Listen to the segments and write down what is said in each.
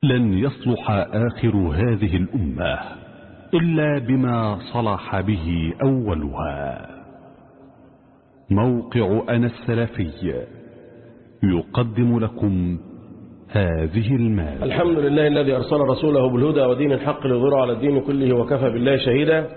لن يصلح آخر هذه الأمة إلا بما صلح به أولها موقع أنا السلفي يقدم لكم هذه المال الحمد لله الذي أرسل رسوله بالهدى ودين الحق ليظهره على الدين كله وكفى بالله شهيدا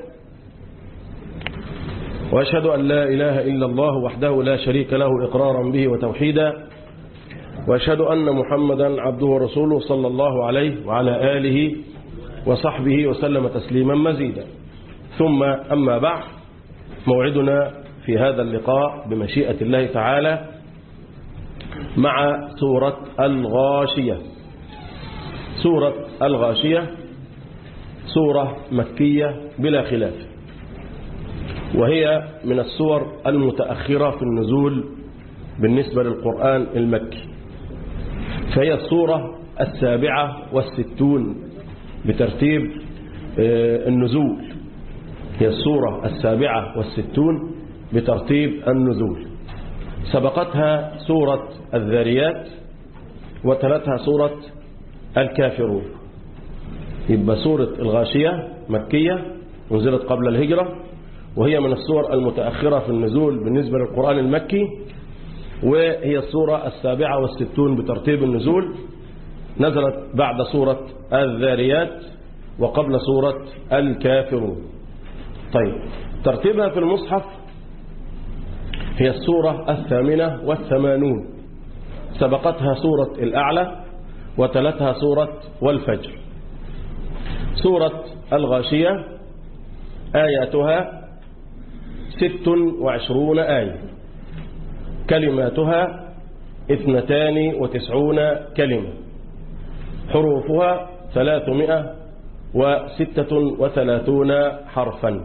وأشهد أن لا إله إلا الله وحده لا شريك له إقرارا به وتوحيدا وأشهد أن محمدا عبده ورسوله صلى الله عليه وعلى آله وصحبه وسلم تسليما مزيدا ثم أما بعد موعدنا في هذا اللقاء بمشيئة الله تعالى مع سورة الغاشية سورة الغاشية سورة مكية بلا خلاف وهي من السور المتأخرة في النزول بالنسبة للقرآن المكي فهي السورة السابعة والستون بترتيب النزول هي السورة السابعة والستون بترتيب النزول سبقتها سورة الذاريات وتلتها سورة الكافرون يبقى سورة الغاشية مكية نزلت قبل الهجرة وهي من السور المتأخرة في النزول بالنسبة للقرآن المكي وهي السورة السابعة والستون بترتيب النزول نزلت بعد سورة الذاريات وقبل سورة الكافرون طيب ترتيبها في المصحف هي السورة الثامنة والثمانون سبقتها سورة الأعلى وتلتها سورة والفجر سورة الغاشية آياتها ست وعشرون آية كلماتها اثنتان وتسعون كلمة حروفها ثلاثمائة وستة وثلاثون حرفا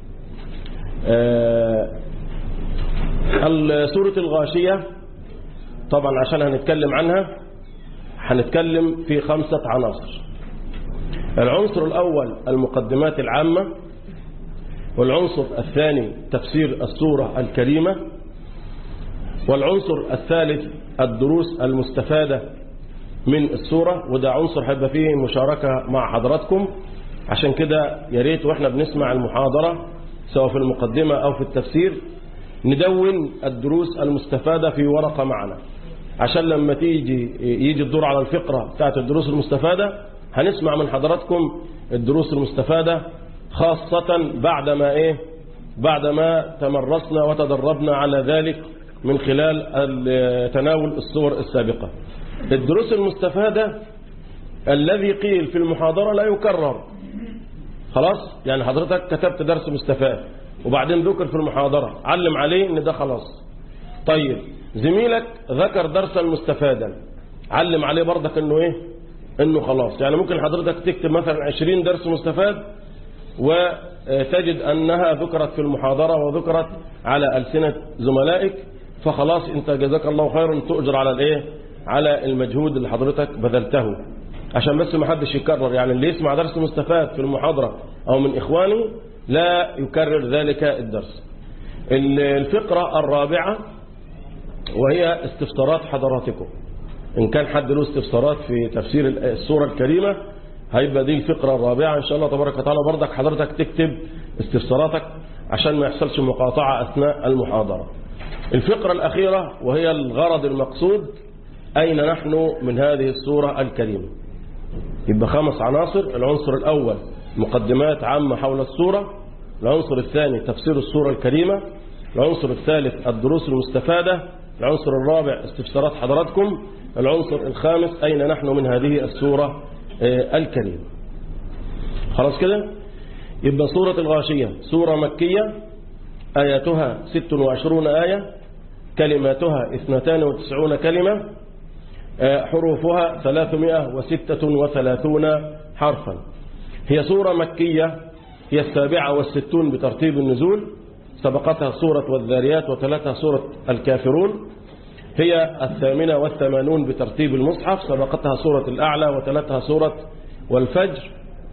سورة الغاشية طبعا عشان هنتكلم عنها هنتكلم في خمسة عناصر العنصر الأول المقدمات العامة والعنصر الثاني تفسير السورة الكريمة والعنصر الثالث الدروس المستفادة من السورة وده عنصر هيبقى فيه مشاركة مع حضراتكم عشان كده يا ريت واحنا بنسمع المحاضرة سواء في المقدمة أو في التفسير ندون الدروس المستفادة في ورقة معنا عشان لما تيجي يجي الدور على الفقرة بتاعت الدروس المستفادة هنسمع من حضراتكم الدروس المستفادة خاصة بعدما ايه بعدما تمرسنا وتدربنا على ذلك من خلال تناول الصور السابقة الدروس المستفادة الذي قيل في المحاضرة لا يكرر خلاص يعني حضرتك كتبت درس مستفاد وبعدين ذكر في المحاضرة علم عليه ان ده خلاص طيب زميلك ذكر درسا مستفادا علم عليه برضك انه ايه انه خلاص يعني ممكن حضرتك تكتب مثلا 20 درس مستفاد وتجد انها ذكرت في المحاضرة وذكرت على ألسنة زملائك فخلاص انت جزاك الله خيرا تؤجر على الايه على المجهود اللي حضرتك بذلته عشان بس ما حدش يكرر يعني اللي يسمع درس مستفاد في المحاضرة او من اخواني لا يكرر ذلك الدرس الفقرة الرابعة وهي استفسارات حضراتكم إن كان حد له استفسارات في تفسير السورة الكريمة هيبقى دي الفقرة الرابعة إن شاء الله تبارك وتعالى برضك حضرتك تكتب استفساراتك عشان ما يحصلش مقاطعة أثناء المحاضرة الفقرة الأخيرة وهي الغرض المقصود أين نحن من هذه السورة الكريمة يبقى خمس عناصر العنصر الأول مقدمات عامة حول السورة العنصر الثاني تفسير السورة الكريمة العنصر الثالث الدروس المستفادة العنصر الرابع استفسارات حضراتكم العنصر الخامس أين نحن من هذه السورة الكريمة خلاص كده يبقى سورة الغاشية سورة مكية آياتها 26 آية كلماتها 92 كلمة حروفها 336 حرفا هي سورة مكية هي السابعة والستون بترتيب النزول سبقتها سورة والذاريات وتلتها سورة الكافرون هي الثامنة والثمانون بترتيب المصحف سبقتها سورة الأعلى وتلتها سورة والفجر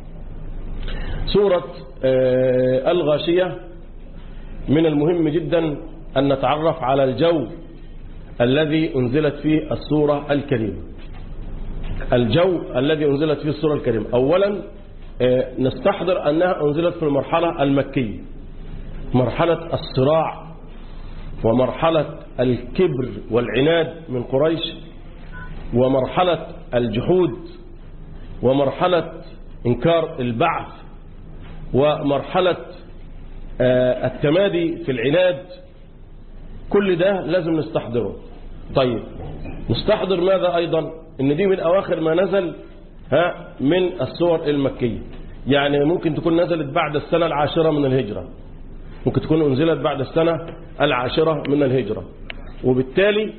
سورة الغاشية من المهم جدا أن نتعرف على الجو الذي أنزلت فيه السورة الكريمة الجو الذي أنزلت فيه السورة الكريمة أولا نستحضر أنها أنزلت في المرحلة المكية مرحلة الصراع ومرحلة الكبر والعناد من قريش ومرحلة الجحود ومرحلة إنكار البعث ومرحلة التمادي في العناد كل ده لازم نستحضره طيب نستحضر ماذا أيضا إن دي من أواخر ما نزل ها من السور المكية يعني ممكن تكون نزلت بعد السنة العاشرة من الهجرة ممكن تكون أنزلت بعد السنة العاشرة من الهجرة وبالتالي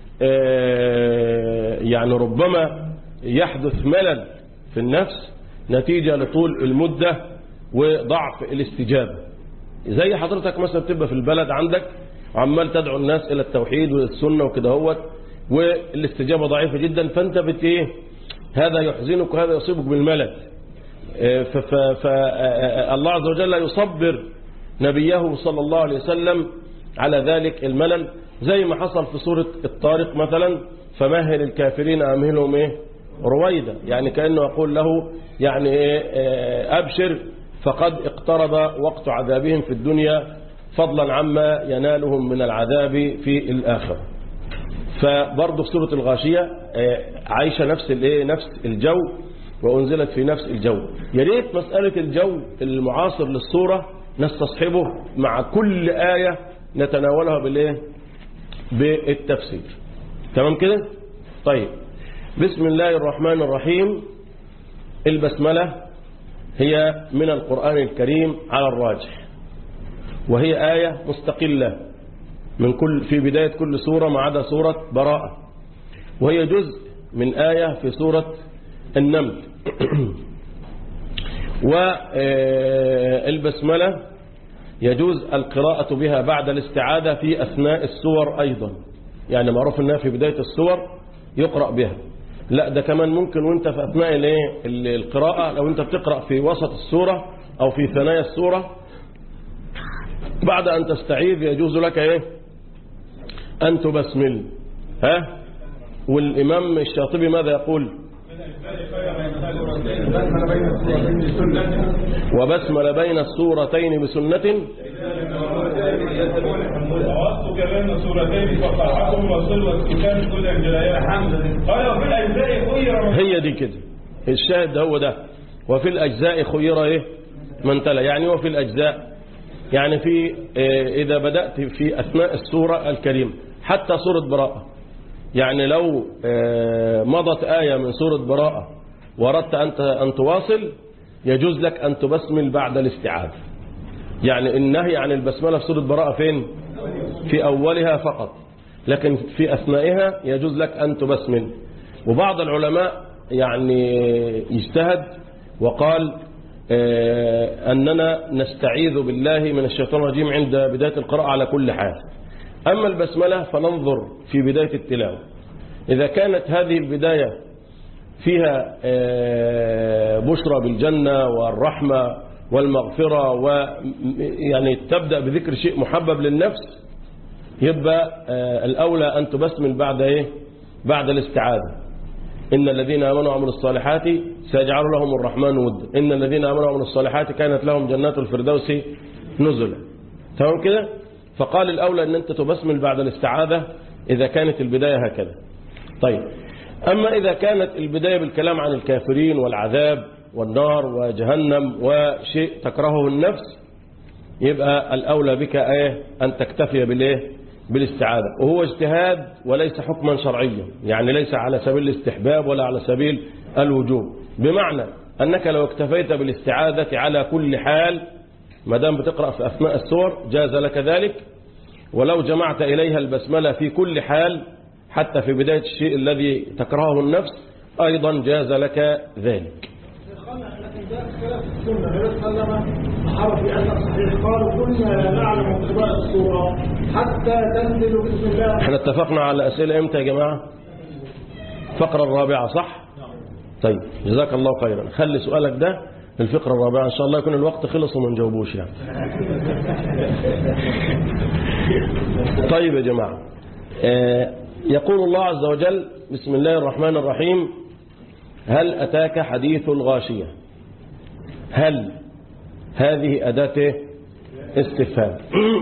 يعني ربما يحدث ملل في النفس نتيجة لطول المدة وضعف الاستجابة زي حضرتك مثلا بتبقى في البلد عندك وعمال تدعو الناس إلى التوحيد والسنة وكده هوت والاستجابة ضعيفة جدا فأنت بت ايه هذا يحزنك وهذا يصيبك بالملل فالله عز وجل يصبر نبيه صلى الله عليه وسلم على ذلك الملل زي ما حصل في سورة الطارق مثلا فمهل الكافرين أمهلهم إيه رويدا يعني كأنه يقول له يعني إيه أبشر فقد اقترب وقت عذابهم في الدنيا فضلا عما ينالهم من العذاب في الآخرة فبرضه في سورة الغاشية عايشة نفس الايه نفس الجو وأنزلت في نفس الجو يا ريت مسألة الجو المعاصر للصورة نستصحبه مع كل آية نتناولها بالايه بالتفسير تمام كده طيب بسم الله الرحمن الرحيم البسملة هي من القرآن الكريم على الراجح وهي آية مستقلة من كل في بداية كل سورة ما عدا سورة براءة وهي جزء من آية في سورة النمل والبسملة يجوز القراءة بها بعد الاستعاذة في أثناء السور أيضا يعني معروف أنها في بداية السور يقرأ بها لا ده كمان ممكن وانت في أثناء القراءة لو انت بتقرأ في وسط السورة أو في ثنايا السورة بعد أن تستعيذ يجوز لك إيه أن تبسمل ها والإمام الشاطبي ماذا يقول وبسمل بين السورتين بسنة ووصف كمان سورتين فصحتهم وصل والكتاب كل الجلايات قال وفي الأجزاء خير هي دي كده الشاهد هو ده وفي الأجزاء خير إيه من تلا يعني وفي الأجزاء يعني في إذا بدأت في أثناء السورة الكريمة حتى سورة براءة يعني لو مضت آية من سورة براءة وردت أنت أن تواصل يجوز لك أن تبسمل بعد الاستعاذة يعني النهي عن البسملة في سورة براءة فين في أولها فقط لكن في أثنائها يجوز لك أن تبسمل وبعض العلماء يعني يجتهد وقال أننا نستعيذ بالله من الشيطان الرجيم عند بداية القراءة على كل حال أما البسملة فننظر في بداية التلاوة إذا كانت هذه البداية فيها بشرى بالجنة والرحمة والمغفرة ويعني تبدأ بذكر شيء محبب للنفس يبقى الأولى أن تبسمل بعد إيه بعد الاستعاذة إن الذين آمنوا وعملوا الصالحات سيجعل لهم الرحمن ودا إن الذين آمنوا وعملوا الصالحات كانت لهم جنات الفردوس نزلا تمام كده فقال الأولى أن أنت تبسمل بعد الاستعاذة إذا كانت البداية هكذا طيب أما إذا كانت البداية بالكلام عن الكافرين والعذاب والنار وجهنم وشيء تكرهه النفس يبقى الأولى بك ايه أن تكتفي بالايه بالاستعاذة وهو اجتهاد وليس حكما شرعيا يعني ليس على سبيل الاستحباب ولا على سبيل الوجوب بمعنى أنك لو اكتفيت بالاستعاذة على كل حال ما دام بتقرأ في أثناء السور جاز لك ذلك ولو جمعت إليها البسملة في كل حال حتى في بداية الشيء الذي تكرهه النفس أيضا جاز لك ذلك قالوا كنا لا نعلم قراءة السورة حتى تنزل بسم الله احنا اتفقنا على أسئلة امتى يا جماعة الفقرة الرابعة صح طيب جزاك الله خيرا خلي سؤالك ده في الفقرة الرابعة إن شاء الله يكون الوقت خلص وما نجاوبوش يعني طيب يا جماعة آه يقول الله عز وجل بسم الله الرحمن الرحيم هل أتاك حديث الغاشية هل هذه أداة إيه؟ استفهام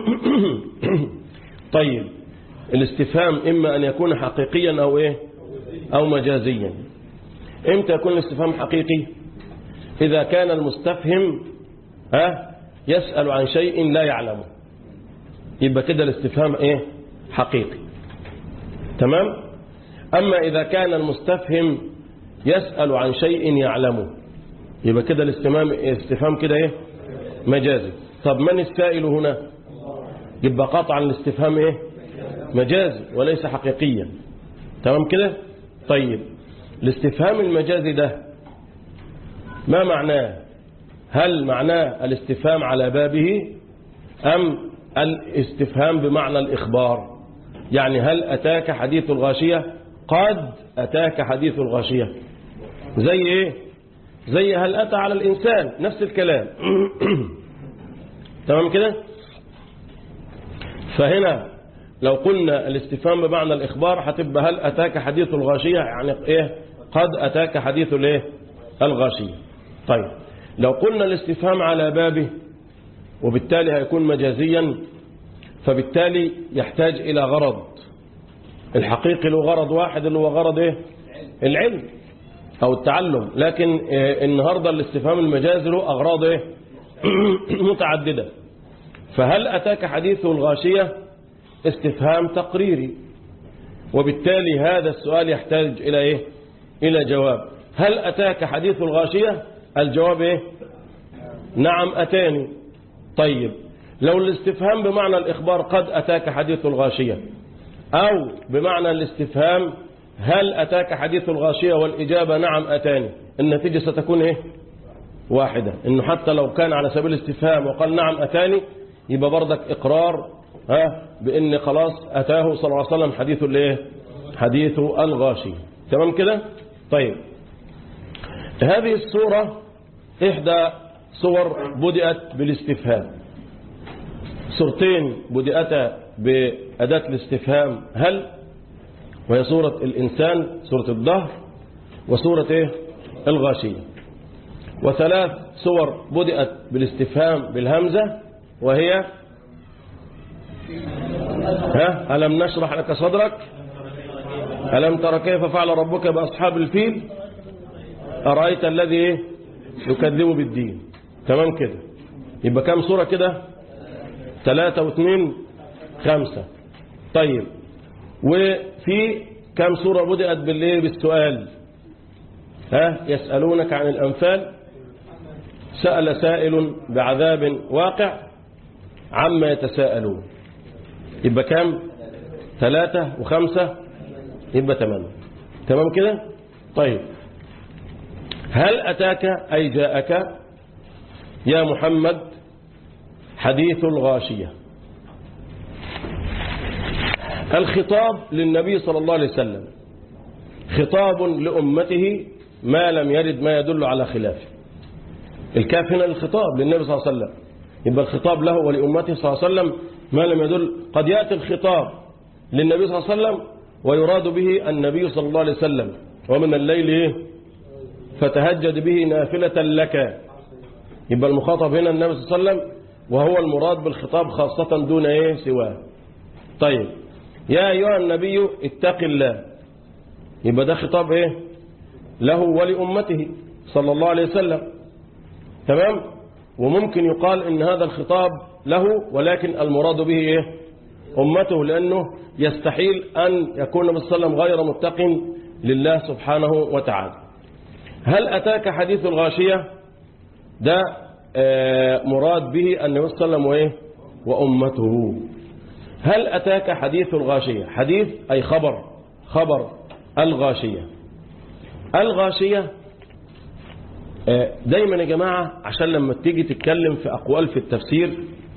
طيب الاستفهام إما أن يكون حقيقيا أو إيه أو مجازيا إمتى يكون الاستفهام حقيقي إذا كان المستفهم ها يسأل عن شيء لا يعلمه يبقى كده الاستفهام إيه حقيقي تمام أما إذا كان المستفهم يسأل عن شيء يعلمه يبقى كده الاستفهام استفهام كده إيه مجازي طب من السائل هنا يبقى قطعا الاستفهام إيه مجازي وليس حقيقيا تمام كده طيب الاستفهام المجازي ده ما معناه هل معناه الاستفهام على بابه أم الاستفهام بمعنى الإخبار يعني هل أتاك حديث الغاشية قد أتاك حديث الغاشية زي إيه زي هل أتى على الإنسان نفس الكلام تمام كده فهنا لو قلنا الاستفهام بمعنى الإخبار هتبقى هل أتاك حديث الغاشية يعني إيه قد أتاك حديث الإيه الغاشية طيب لو قلنا الاستفهام على بابه وبالتالي هيكون مجازيا فبالتالي يحتاج إلى غرض الحقيقي له غرض واحد اللي هو غرض إيه العلم أو التعلم لكن إيه النهاردة الاستفهام المجازي له أغراض إيه متعددة فهل أتاك حديث الغاشية استفهام تقريري وبالتالي هذا السؤال يحتاج إلى إيه إلى جواب هل أتاك حديث الغاشية الجواب إيه نعم أتاني طيب لو الاستفهام بمعنى الإخبار قد أتاك حديث الغاشية أو بمعنى الاستفهام هل أتاك حديث الغاشية والإجابة نعم أتاني النتيجة ستكون إيه واحدة إنه حتى لو كان على سبيل الاستفهام وقال نعم أتاني يبقى بردك إقرار ها بأن خلاص أتاه صلى الله عليه وسلم حديث الايه حديث الغاشية تمام كده طيب هذه الصورة إحدى صور بدأت بالاستفهام صورتين بدأتا بأداة الاستفهام هل وهي صورة الإنسان صورة الظهر وصورة إيه؟ الغاشية وثلاث صور بدأت بالاستفهام بالهمزة وهي ها ألم نشرح لك صدرك ألم تر كيف فعل ربك بأصحاب الفيل أرأيت الذي يكذب بالدين تمام كده يبقى كام صورة كده ثلاثة واثنين خمسة طيب وفي كام صورة بدأت بالليل بالسؤال ها يسألونك عن الأنفال سأل سائل بعذاب واقع عما يتساءلون يبقى كام ثلاثة وخمسة يبقى تمام تمام كده طيب هل أتاك أي جاءك يا محمد حديث الغاشية الخطاب للنبي صلى الله عليه وسلم خطاب لأمته ما لم يرد ما يدل على خلافه الكاف هنا الخطاب للنبي صلى الله عليه وسلم يبقى الخطاب له ولأمته صلى الله عليه وسلم ما لم يدل قد يأتي الخطاب للنبي صلى الله عليه وسلم ويراد به النبي صلى الله عليه وسلم ومن الليل إيه؟ فتهجد به نافلة لك يبقى المخاطب هنا النبي صلى الله عليه وسلم وهو المراد بالخطاب خاصة دون إيه سواه طيب يا أيها النبي اتق الله يبقى ده خطاب إيه له ولأمته صلى الله عليه وسلم تمام وممكن يقال إن هذا الخطاب له ولكن المراد به إيه أمته لأنه يستحيل أن يكون النبي صلى الله عليه وسلم غير متق لله سبحانه وتعالى هل أتاك حديث الغاشية ده مراد به النبي صلى الله عليه وسلم وإيه وأمته هل أتاك حديث الغاشية حديث أي خبر خبر الغاشية الغاشية دايما يا جماعة عشان لما تيجي تتكلم في أقوال في التفسير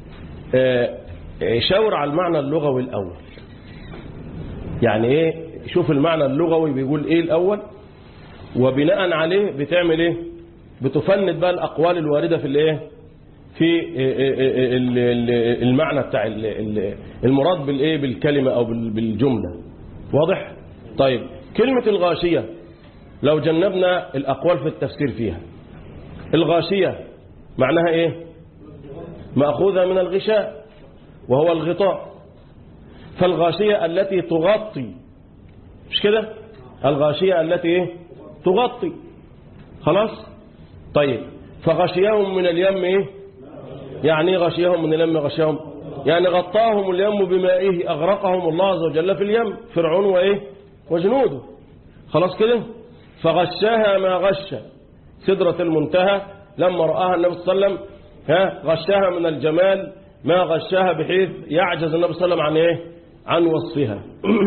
شاور على المعنى اللغوي الأول يعني إيه شوف المعنى اللغوي بيقول إيه الأول وبناء عليه بتعمل إيه بتفند بقى الأقوال الواردة في الإيه في المعنى بتاع المراد بالإيه بالكلمة أو بالجملة واضح طيب كلمة الغاشية لو جنبنا الأقوال في التفسير فيها الغاشية معناها إيه مأخوذة من الغشاء وهو الغطاء فالغاشية التي تغطي مش كده الغاشية التي إيه؟ تغطي خلاص طيب فغشيهم من اليم إيه يعني إيه غشيهم من اليم غشيهم يعني غطاهم اليم بمائه أغرقهم الله عز وجل في اليم فرعون وإيه وجنوده خلاص كده فغشاها ما غش سدرة المنتهى لما رآها النبي صلى الله عليه وسلم ها غشاها من الجمال ما غشاها بحيث يعجز النبي صلى الله عليه وسلم عن ايه عن وصفها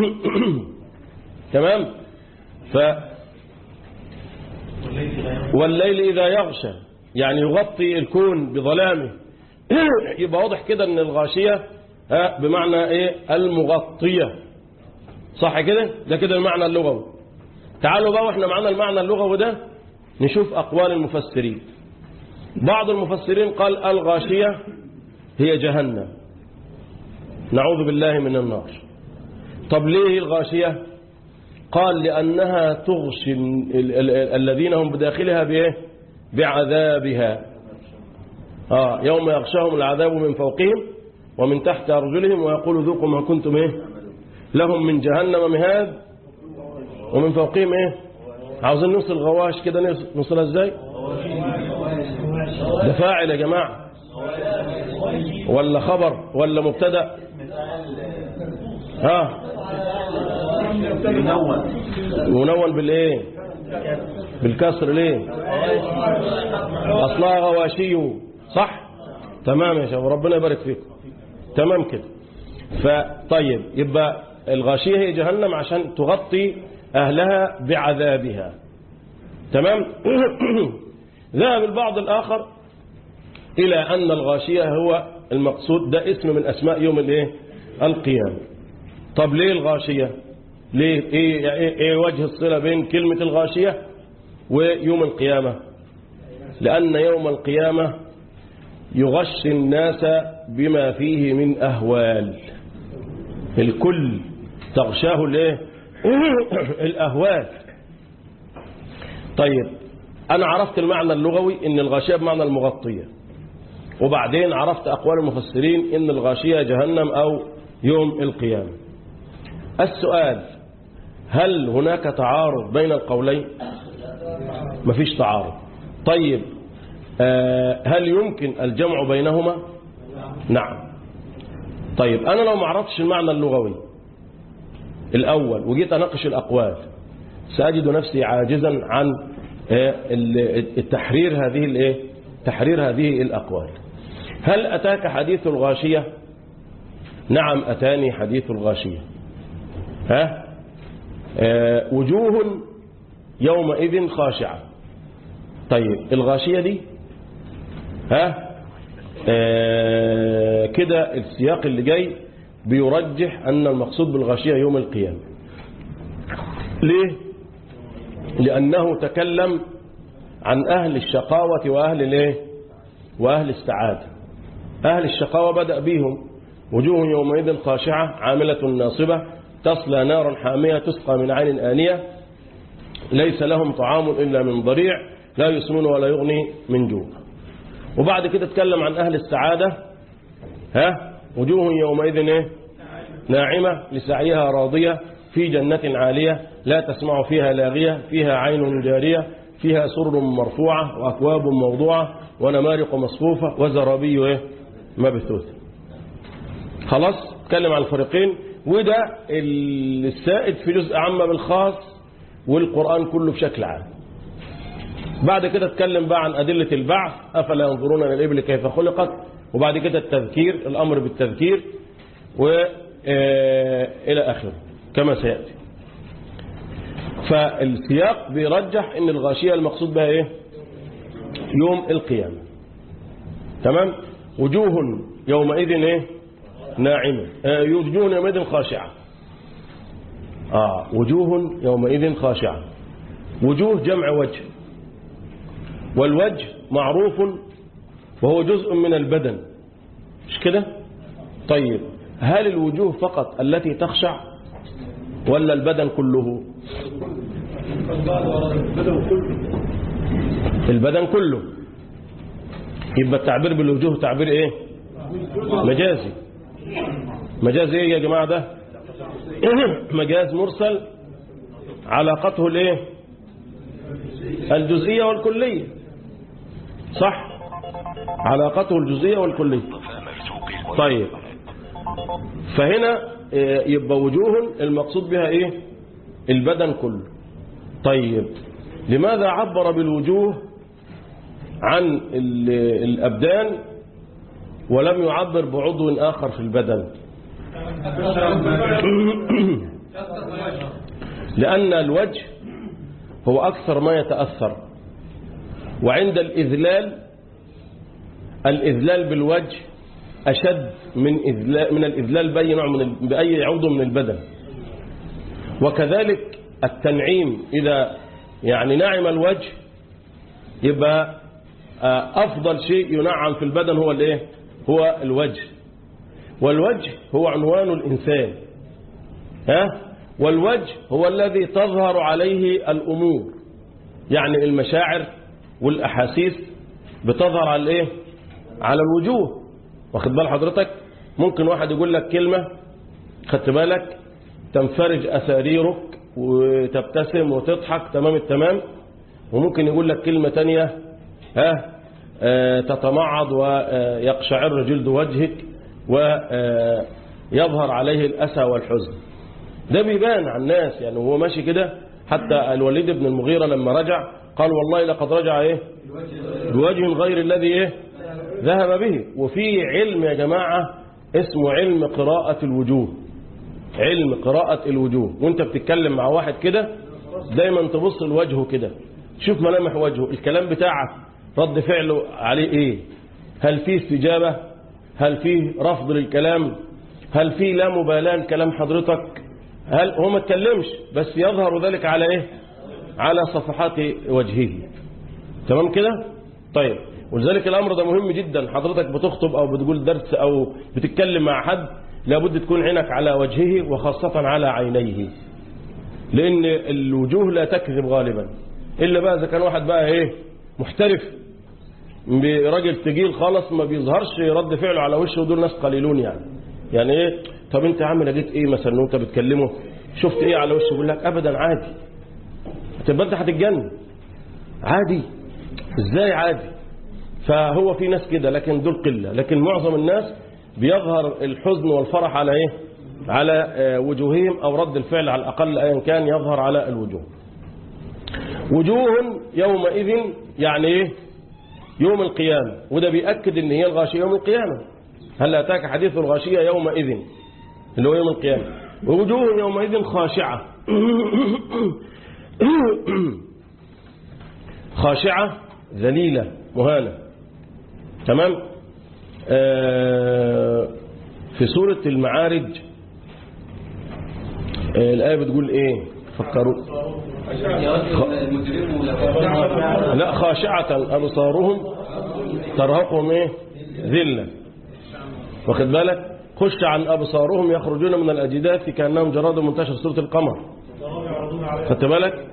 تمام ف والليل إذا يغشى يعني يغطي الكون بظلامه يبقى واضح كده ان الغاشية ها بمعنى ايه المغطية صح كده ده كده المعنى اللغوي تعالوا بقى واحنا معنا المعنى اللغوي ده نشوف أقوال المفسرين بعض المفسرين قال الغاشية هي جهنم نعوذ بالله من النار طب ليه الغاشية قال لأنها تغشي ال- ال- ال- الذين هم بداخلها بإيه بعذابها آه يوم يغشاهم العذاب من فوقهم ومن تحت أرجلهم ويقول ذوقوا ما كنتم إيه لهم من جهنم مهاد ومن فوقهم إيه عاوزين نوصل غواش كده نوصل- نوصلها إزاي ده فاعل يا جماعة ولا خبر ولا مبتدا ها منون بالايه بالكسر ليه اصلها غواشي صح تمام يا شباب ربنا يبارك فيكم تمام كده فطيب يبقى الغاشية هي جهنم عشان تغطي أهلها بعذابها تمام ذهب البعض الآخر إلى أن الغاشية هو المقصود ده اسم من أسماء يوم الايه القيامة طب ليه الغاشية ليه إيه, إيه, إيه وجه الصلة بين كلمة الغاشية ويوم القيامة لأن يوم القيامة يغشي الناس بما فيه من أهوال الكل تغشاه الايه الأهوال طيب أنا عرفت المعنى اللغوي إن الغاشية بمعنى المغطية وبعدين عرفت أقوال المفسرين إن الغاشية جهنم أو يوم القيامة السؤال هل هناك تعارض بين القولين مفيش تعارض طيب آه هل يمكن الجمع بينهما نعم طيب أنا لو ما عرفتش المعنى اللغوي الأول وجيت أناقش الأقوال سأجد نفسي عاجزا عن آه، التحرير هذه الايه تحرير هذه الأقوال هل أتاك حديث الغاشية نعم أتاني حديث الغاشية ها آه، وجوه يومئذ خاشعة طيب الغاشية دي ها آه، كده السياق اللي جاي بيرجح أن المقصود بالغاشية يوم القيامة ليه لأنه تكلم عن أهل الشقاوة وأهل الايه وأهل السعادة أهل الشقاوة بدأ بهم وجوه يومئذ خاشعة عاملة ناصبة تصلى نارا حامية تسقى من عين آنية ليس لهم طعام إلا من ضريع لا يسمن ولا يغني من جوع وبعد كده اتكلم عن أهل السعادة ها وجوه يومئذ ايه ناعمة لسعيها راضية في جنة عالية لا تسمع فيها لاغية فيها عين جارية فيها سر مرفوعة وأكواب موضوعة ونمارق مصفوفة وزرابي ايه مبثوثة خلاص اتكلم عن الفريقين وده السائد في جزء عام بالخاص والقرآن كله بشكل عام بعد كده اتكلم بقى عن أدلة البعث أفلا ينظرون إلى الإبل كيف خلقت وبعد كده التذكير الأمر بالتذكير وإلى آخره كما سيأتي فالسياق بيرجح ان الغاشية المقصود بها ايه يوم القيامة تمام وجوه يومئذ ايه ناعمة آه وجوه يومئذ خاشعة آه وجوه يومئذ خاشعة وجوه جمع وجه والوجه معروف وهو جزء من البدن مش كده طيب هل الوجوه فقط التي تخشع ولا البدن كله البدن كله يبقى التعبير بالوجوه تعبير ايه مجازي مجازي ايه يا جماعة ده مجاز مرسل علاقته الايه الجزئية والكلية صح علاقته الجزئية والكلية طيب فهنا آه، يبقى وجوه المقصود بها ايه البدن كله طيب لماذا عبر بالوجوه عن ال- الأبدان ولم يعبر بعضو آخر في البدن لأن الوجه هو أكثر ما يتأثر وعند الإذلال الإذلال بالوجه أشد من إذلال من الإذلال بأي نوع من ال- بأي عضو من البدن وكذلك التنعيم إذا يعني نعم الوجه يبقى آه، أفضل شيء ينعم في البدن هو الإيه؟ هو الوجه والوجه هو عنوان الإنسان ها؟ والوجه هو الذي تظهر عليه الأمور يعني المشاعر والأحاسيس بتظهر على الإيه؟ على الوجوه واخد بال حضرتك ممكن واحد يقول لك كلمة خدت بالك تنفرج أساريرك وتبتسم وتضحك تمام التمام وممكن يقول لك كلمة تانية ها آه، تتمعض ويقشعر جلد وجهك ويظهر عليه الأسى والحزن ده بيبان على الناس يعني وهو ماشي كده حتى الوليد بن المغيرة لما رجع قال والله لقد رجع ايه بوجه غير الذي ايه ذهب به وفي علم يا جماعة اسمه علم قراءة الوجوه علم قراءة الوجوه وانت بتتكلم مع واحد كده دايما تبص لوجهه كده شوف ملامح وجهه الكلام بتاعك رد فعله عليه ايه هل فيه استجابة هل فيه رفض للكلام هل فيه لا مبالاة لكلام حضرتك هل هو ما اتكلمش بس يظهر ذلك على ايه على صفحات وجهه تمام كده طيب ولذلك الامر ده مهم جدا حضرتك بتخطب او بتقول درس او بتتكلم مع حد لابد تكون عينك على وجهه وخاصة على عينيه لان الوجوه لا تكذب غالبا الا بقى اذا كان واحد بقى ايه محترف راجل تقيل خالص ما بيظهرش رد فعله على وشه دول ناس قليلون يعني يعني ايه طب انت يا عم لقيت ايه مثلا وانت بتكلمه شفت ايه على وشه يقول لك ابدا عادي تبقى انت هتتجنن عادي ازاي عادي فهو في ناس كده لكن دول قله لكن معظم الناس بيظهر الحزن والفرح على ايه على آه، وجوههم او رد الفعل على الاقل ايا كان يظهر على الوجوه وجوه يومئذ يعني ايه يوم القيامة وده بيأكد ان هي الغاشية يوم القيامة هل أتاك حديث الغاشية يومئذ اللي هو يوم القيامة ووجوه يومئذ خاشعة خاشعة ذليلة مهانة تمام آه في سورة المعارج آه الآية بتقول ايه فكروا لا خاشعة أبصارهم ترهقهم ايه ذلة واخد بالك خش عن أبصارهم يخرجون من الأجداث كأنهم جراد منتشر سورة القمر خدت بالك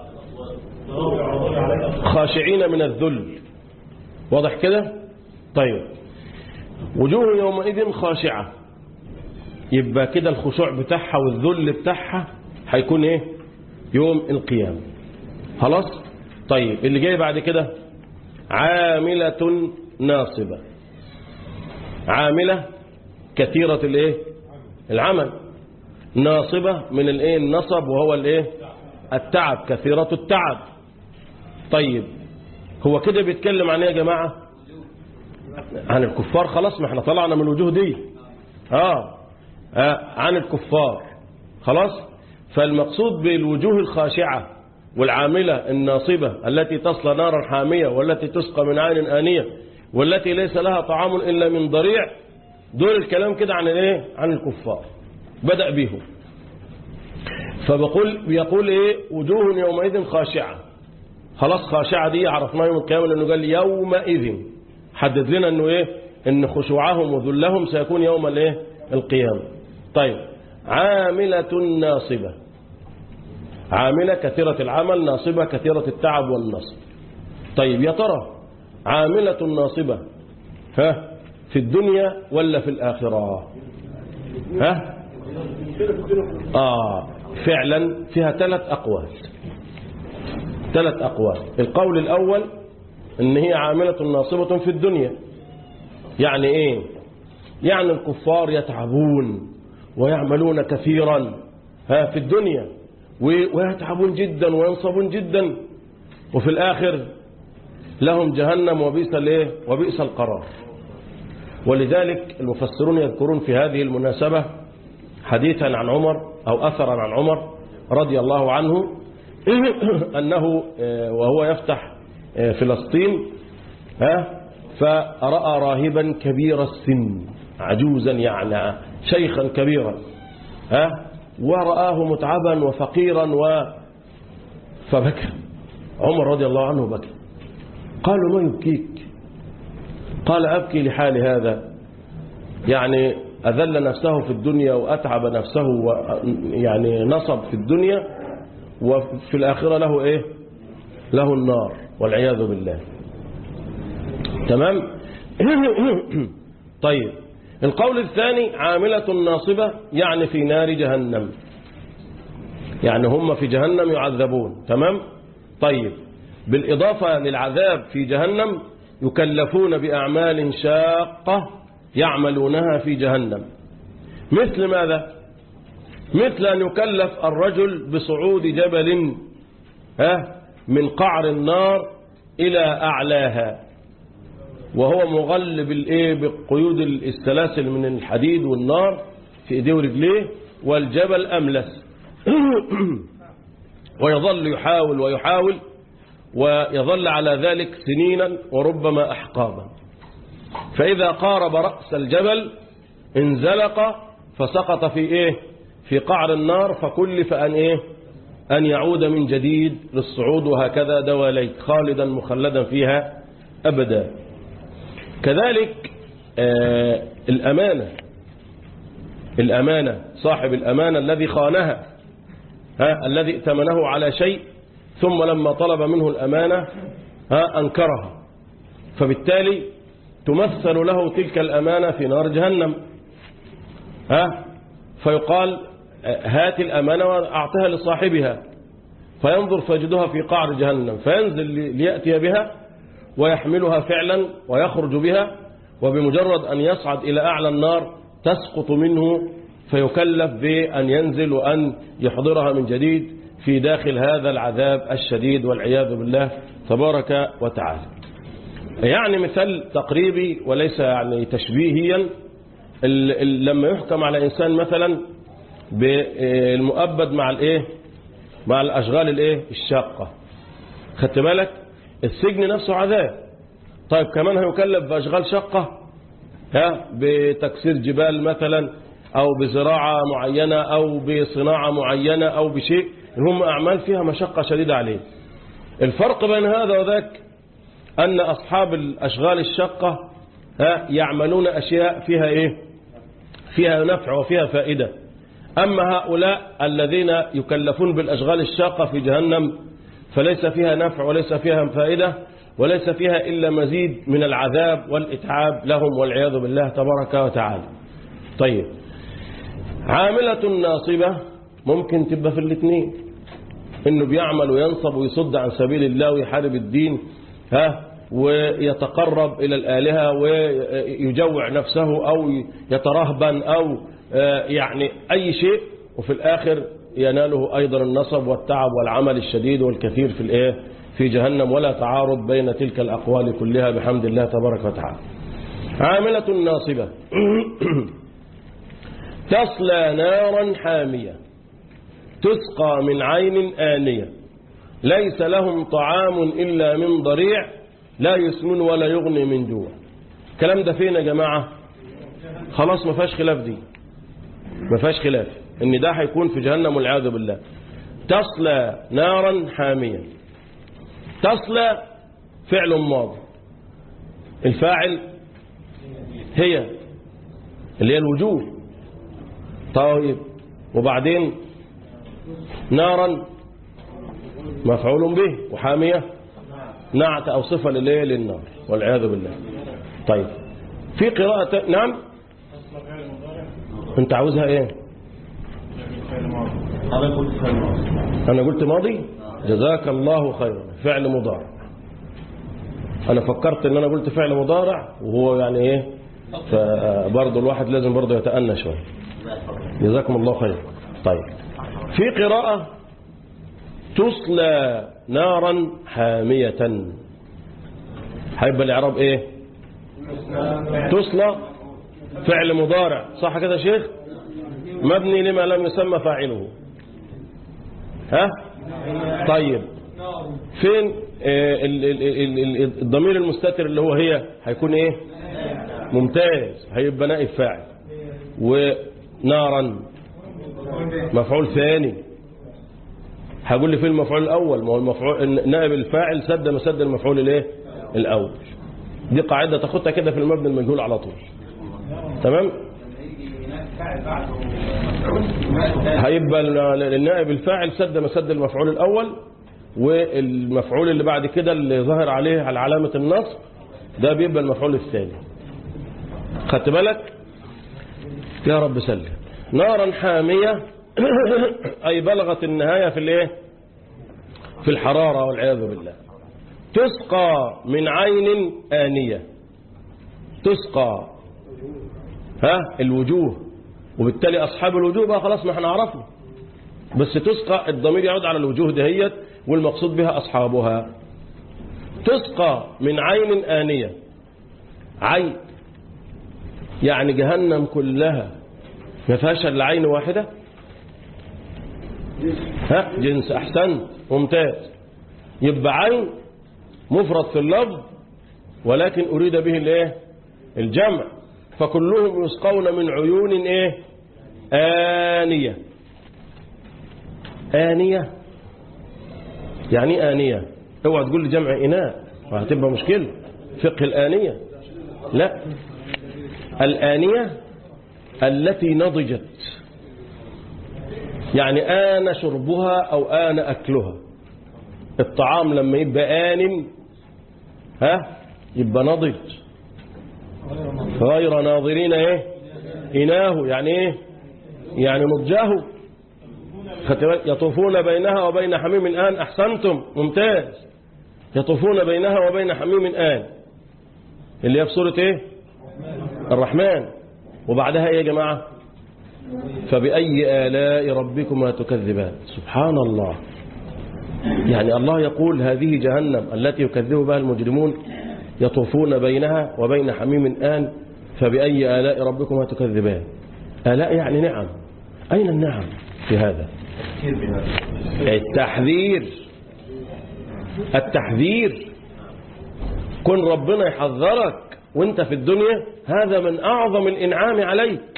خاشعين من الذل واضح كده طيب وجوه يومئذ خاشعة يبقى كده الخشوع بتاعها والذل بتاعها هيكون ايه يوم القيامة خلاص طيب اللي جاي بعد كده عاملة ناصبة عاملة كثيرة الايه العمل ناصبة من الايه النصب وهو الايه التعب كثيرة التعب طيب هو كده بيتكلم عن ايه يا جماعة عن الكفار خلاص ما احنا طلعنا من الوجوه دي آه. آه عن الكفار خلاص فالمقصود بالوجوه الخاشعة والعاملة الناصبة التي تصلى نارا حامية والتي تسقى من عين آنية والتي ليس لها طعام إلا من ضريع دول الكلام كده عن الايه عن الكفار بدأ بهم فبقول بيقول ايه وجوه يومئذ خاشعة خلاص خاشعة دي عرفناها يوم القيامة لأنه قال يومئذ حدد لنا انه ايه ان خشوعهم وذلهم سيكون يوم الايه القيامة طيب عاملة ناصبة عاملة كثيرة العمل ناصبة كثيرة التعب والنصب طيب يا ترى عاملة ناصبة ها في الدنيا ولا في الآخرة ها آه فعلا فيها ثلاث أقوال ثلاث أقوال القول الأول إن هي عاملة ناصبة في الدنيا يعني إيه يعني الكفار يتعبون ويعملون كثيرا ها في الدنيا ويتعبون جدا وينصبون جدا وفي الآخر لهم جهنم وبئس الايه وبئس القرار ولذلك المفسرون يذكرون في هذه المناسبة حديثا عن عمر أو أثرا عن عمر رضي الله عنه أنه وهو يفتح فلسطين ها فرأى راهبا كبير السن عجوزا يعني شيخا كبيرا ها ورآه متعبا وفقيرا و فبكى عمر رضي الله عنه بكى قالوا ما يبكيك قال أبكي لحال هذا يعني أذل نفسه في الدنيا وأتعب نفسه يعني نصب في الدنيا وفي الآخرة له إيه له النار والعياذ بالله تمام طيب القول الثاني عاملة ناصبة يعني في نار جهنم يعني هم في جهنم يعذبون تمام طيب بالإضافة للعذاب في جهنم يكلفون بأعمال شاقة يعملونها في جهنم مثل ماذا مثل أن يكلف الرجل بصعود جبل ها من قعر النار إلى أعلاها وهو مغلب الايه بقيود السلاسل من الحديد والنار في ايديه ورجليه والجبل املس ويظل يحاول ويحاول ويظل على ذلك سنينا وربما احقابا فاذا قارب راس الجبل انزلق فسقط في ايه في قعر النار فكلف ان ايه ان يعود من جديد للصعود وهكذا دواليك خالدا مخلدا فيها ابدا كذلك آه الأمانة الأمانة صاحب الأمانة الذي خانها ها الذي ائتمنه على شيء ثم لما طلب منه الأمانة ها أنكرها فبالتالي تمثل له تلك الأمانة في نار جهنم ها فيقال هات الأمانة وأعطها لصاحبها فينظر فيجدها في قعر جهنم فينزل ليأتي بها ويحملها فعلا ويخرج بها وبمجرد أن يصعد إلى أعلى النار تسقط منه فيكلف بأن ينزل وأن يحضرها من جديد في داخل هذا العذاب الشديد والعياذ بالله تبارك وتعالى يعني مثال تقريبي وليس يعني تشبيهيا لما يحكم على إنسان مثلا بالمؤبد مع الايه مع الأشغال الايه الشاقة خدت بالك السجن نفسه عذاب طيب كمان هيكلف بأشغال شقة ها بتكسير جبال مثلا أو بزراعة معينة أو بصناعة معينة أو بشيء هم أعمال فيها مشقة شديدة عليه الفرق بين هذا وذاك أن أصحاب الأشغال الشقة ها يعملون أشياء فيها إيه فيها نفع وفيها فائدة أما هؤلاء الذين يكلفون بالأشغال الشاقة في جهنم فليس فيها نفع وليس فيها فائدة وليس فيها إلا مزيد من العذاب والإتعاب لهم والعياذ بالله تبارك وتعالى طيب عاملة ناصبة ممكن تبقى في الاثنين انه بيعمل وينصب ويصد عن سبيل الله ويحارب الدين ها ويتقرب إلى الآلهة ويجوع نفسه أو يترهبن أو يعني أي شيء وفي الآخر يناله أيضا النصب والتعب والعمل الشديد والكثير في الإيه في جهنم ولا تعارض بين تلك الأقوال كلها بحمد الله تبارك وتعالى عاملة ناصبة تصلى نارا حامية تسقى من عين آنية ليس لهم طعام إلا من ضريع لا يسمن ولا يغني من جوع الكلام ده فين يا جماعة خلاص ما فيهاش خلاف دي ما فيهاش خلاف ان ده هيكون في جهنم والعياذ بالله تصلى نارا حامية تصلى فعل ماضي الفاعل هي اللي هي الوجوه طيب وبعدين نارا مفعول به وحامية نعت أو صفة للإيه للنار والعياذ بالله طيب في قراءة نعم أنت عاوزها إيه أنا قلت ماضي جزاك الله خيرا فعل مضارع أنا فكرت إن أنا قلت فعل مضارع وهو يعني إيه فبرضه الواحد لازم برضه يتأنى شوية جزاكم الله خيرا طيب في قراءة تصلى نارا حامية هيبقى الإعراب إيه تصلى فعل مضارع صح كده يا شيخ مبني لما لم يسمى فاعله ها طيب فين آه، ال- ال- ال- ال- الضمير المستتر اللي هو هي هيكون ايه ممتاز هيبقى نائب فاعل ونارا مفعول ثاني هقول لي فين المفعول الاول ما هو المفعول نائب الفاعل سد مسد المفعول الايه الاول دي قاعده تاخدها كده في المبني المجهول على طول تمام هيبقى ال- النائب الفاعل سد مسد المفعول الأول والمفعول اللي بعد كده اللي ظهر عليه على علامة النصب ده بيبقى المفعول الثاني خدت بالك يا رب سلم نارا حامية أي بلغت النهاية في الايه في الحرارة والعياذ بالله تسقى من عين آنية تسقى ها الوجوه وبالتالي أصحاب الوجوه بقى خلاص ما احنا عرفنا بس تسقى الضمير يعود على الوجوه دهيت والمقصود بها أصحابها تسقى من عين آنية عين يعني جهنم كلها ما فيهاش الا عين واحدة ها جنس أحسن ممتاز يبقى عين مفرد في اللفظ ولكن أريد به الايه الجمع فكلهم يسقون من عيون ايه آنية آنية يعني إيه آنية اوعى تقول لي جمع إناء وهتبقى مشكلة فقه الآنية لا الآنية التي نضجت يعني آن شربها أو آن أكلها الطعام لما يبقى آن ها يبقى نضج غير ناظرين ايه إناه يعني ايه يعني نضجاه خدت بالك؟ يطوفون بينها وبين حميم آن أحسنتم ممتاز يطوفون بينها وبين حميم آن اللي هي في سورة ايه الرحمن وبعدها ايه يا جماعة فبأي آلاء ربكما تكذبان سبحان الله يعني الله يقول هذه جهنم التي يكذب بها المجرمون يطوفون بينها وبين حميم آن فبأي آلاء ربكما تكذبان آلاء يعني نعم أين النعم في هذا التحذير التحذير كن ربنا يحذرك وانت في الدنيا هذا من أعظم الإنعام عليك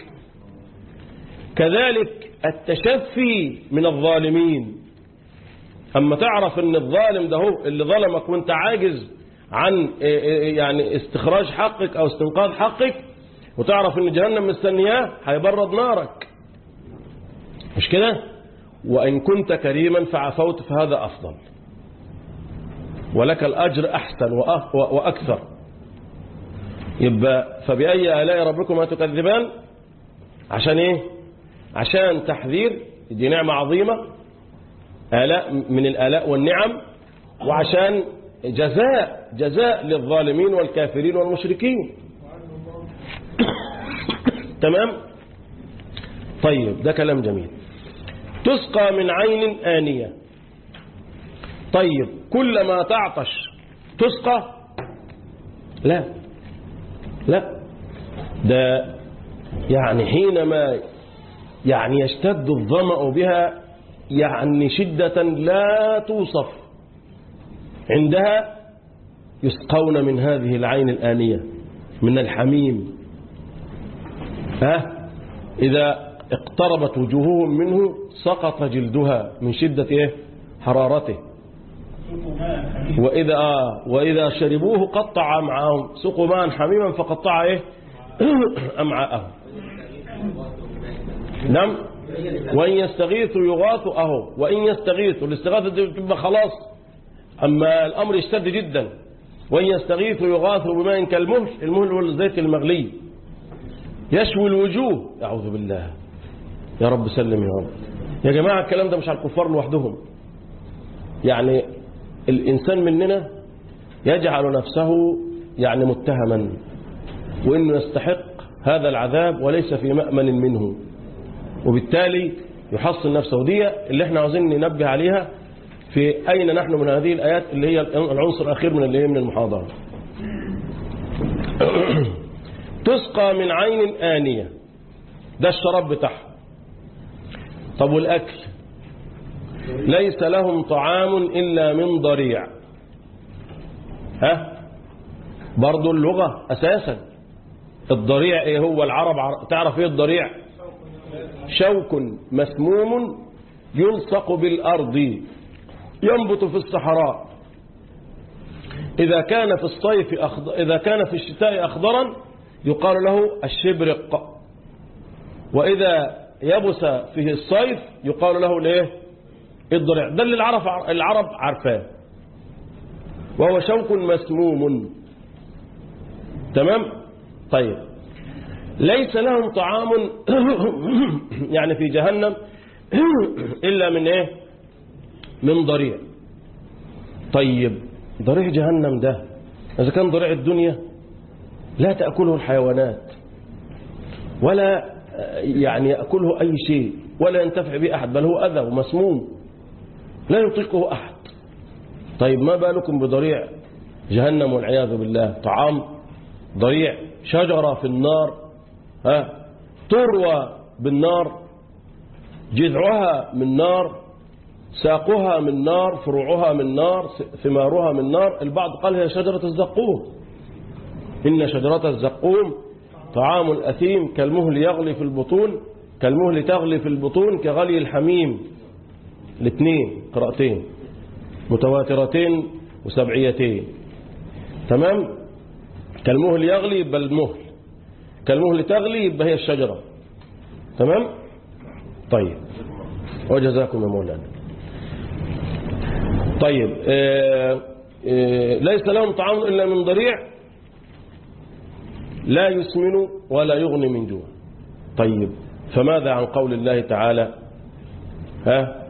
كذلك التشفي من الظالمين أما تعرف أن الظالم ده هو اللي ظلمك وانت عاجز عن يعني استخراج حقك أو استنقاذ حقك وتعرف أن جهنم مستنياه هيبرد نارك مش كده وإن كنت كريما فعفوت فهذا أفضل ولك الأجر أحسن وأ- وأكثر يبقى فبأي آلاء ربكما تكذبان عشان إيه عشان تحذير دي نعمة عظيمة آلاء من الآلاء والنعم وعشان جزاء جزاء للظالمين والكافرين والمشركين تمام طيب ده كلام جميل تسقى من عين آنية طيب كلما تعطش تسقى لا لا ده يعني حينما يعني يشتد الظمأ بها يعني شدة لا توصف عندها يسقون من هذه العين الآنية من الحميم ها إذا اقتربت وجوههم منه سقط جلدها من شدة إيه؟ حرارته وإذا آه وإذا شربوه قطع أمعاءهم سقوا ماء حميما فقطع إيه أمعاءهم نعم وإن يستغيثوا يغاثوا أهو وإن يستغيثوا الاستغاثة دي بتبقى خلاص أما الأمر يشتد جدا وإن يستغيثوا يغاثوا بماء كالمهل المهل هو الزيت المغلي يشوي الوجوه أعوذ بالله يا رب سلم يا رب يا جماعة الكلام ده مش على الكفار لوحدهم يعني الإنسان مننا يجعل نفسه يعني متهما وإنه يستحق هذا العذاب وليس في مأمن منه وبالتالي يحصن نفسه ودي اللي احنا عاوزين ننبه عليها في أين نحن من هذه الآيات اللي هي العنصر الأخير من اللي هي من المحاضرة تسقى من عين آنية ده الشراب بتاعها طب والأكل ليس لهم طعام إلا من ضريع ها برضو اللغة أساسا الضريع ايه هو العرب عر- تعرف ايه الضريع شوك مسموم يلصق بالأرض ينبت في الصحراء إذا كان في الصيف أخضر إذا كان في الشتاء أخضرا يقال له الشبرق وإذا يبس فيه الصيف يقال له الايه الضريع ده اللي العرب العرب عارفاه وهو شوك مسموم تمام طيب ليس لهم طعام يعني في جهنم إلا من إيه من ضريع طيب ضريع جهنم ده إذا كان ضريع الدنيا لا تأكله الحيوانات ولا يعني يأكله أي شيء ولا ينتفع به أحد بل هو أذى ومسموم لا يطيقه أحد طيب ما بالكم بضريع جهنم والعياذ بالله طعام ضريع شجرة في النار ها تروى بالنار جذعها من نار ساقها من نار فروعها من نار ثمارها من نار البعض قال هي شجرة الزقوم إن شجرة الزقوم طعام الأثيم كالمهل يغلي في البطون كالمهل تغلي في البطون كغلي الحميم الاثنين قراءتين متواترتين وسبعيتين تمام كالمهل يغلي يبقى المهل كالمهل تغلي يبقى هي الشجرة تمام طيب وجزاكم يا مولانا طيب آه آه ليس لهم طعام إلا من ضريع لا يسمن ولا يغني من جوع طيب فماذا عن قول الله تعالى ها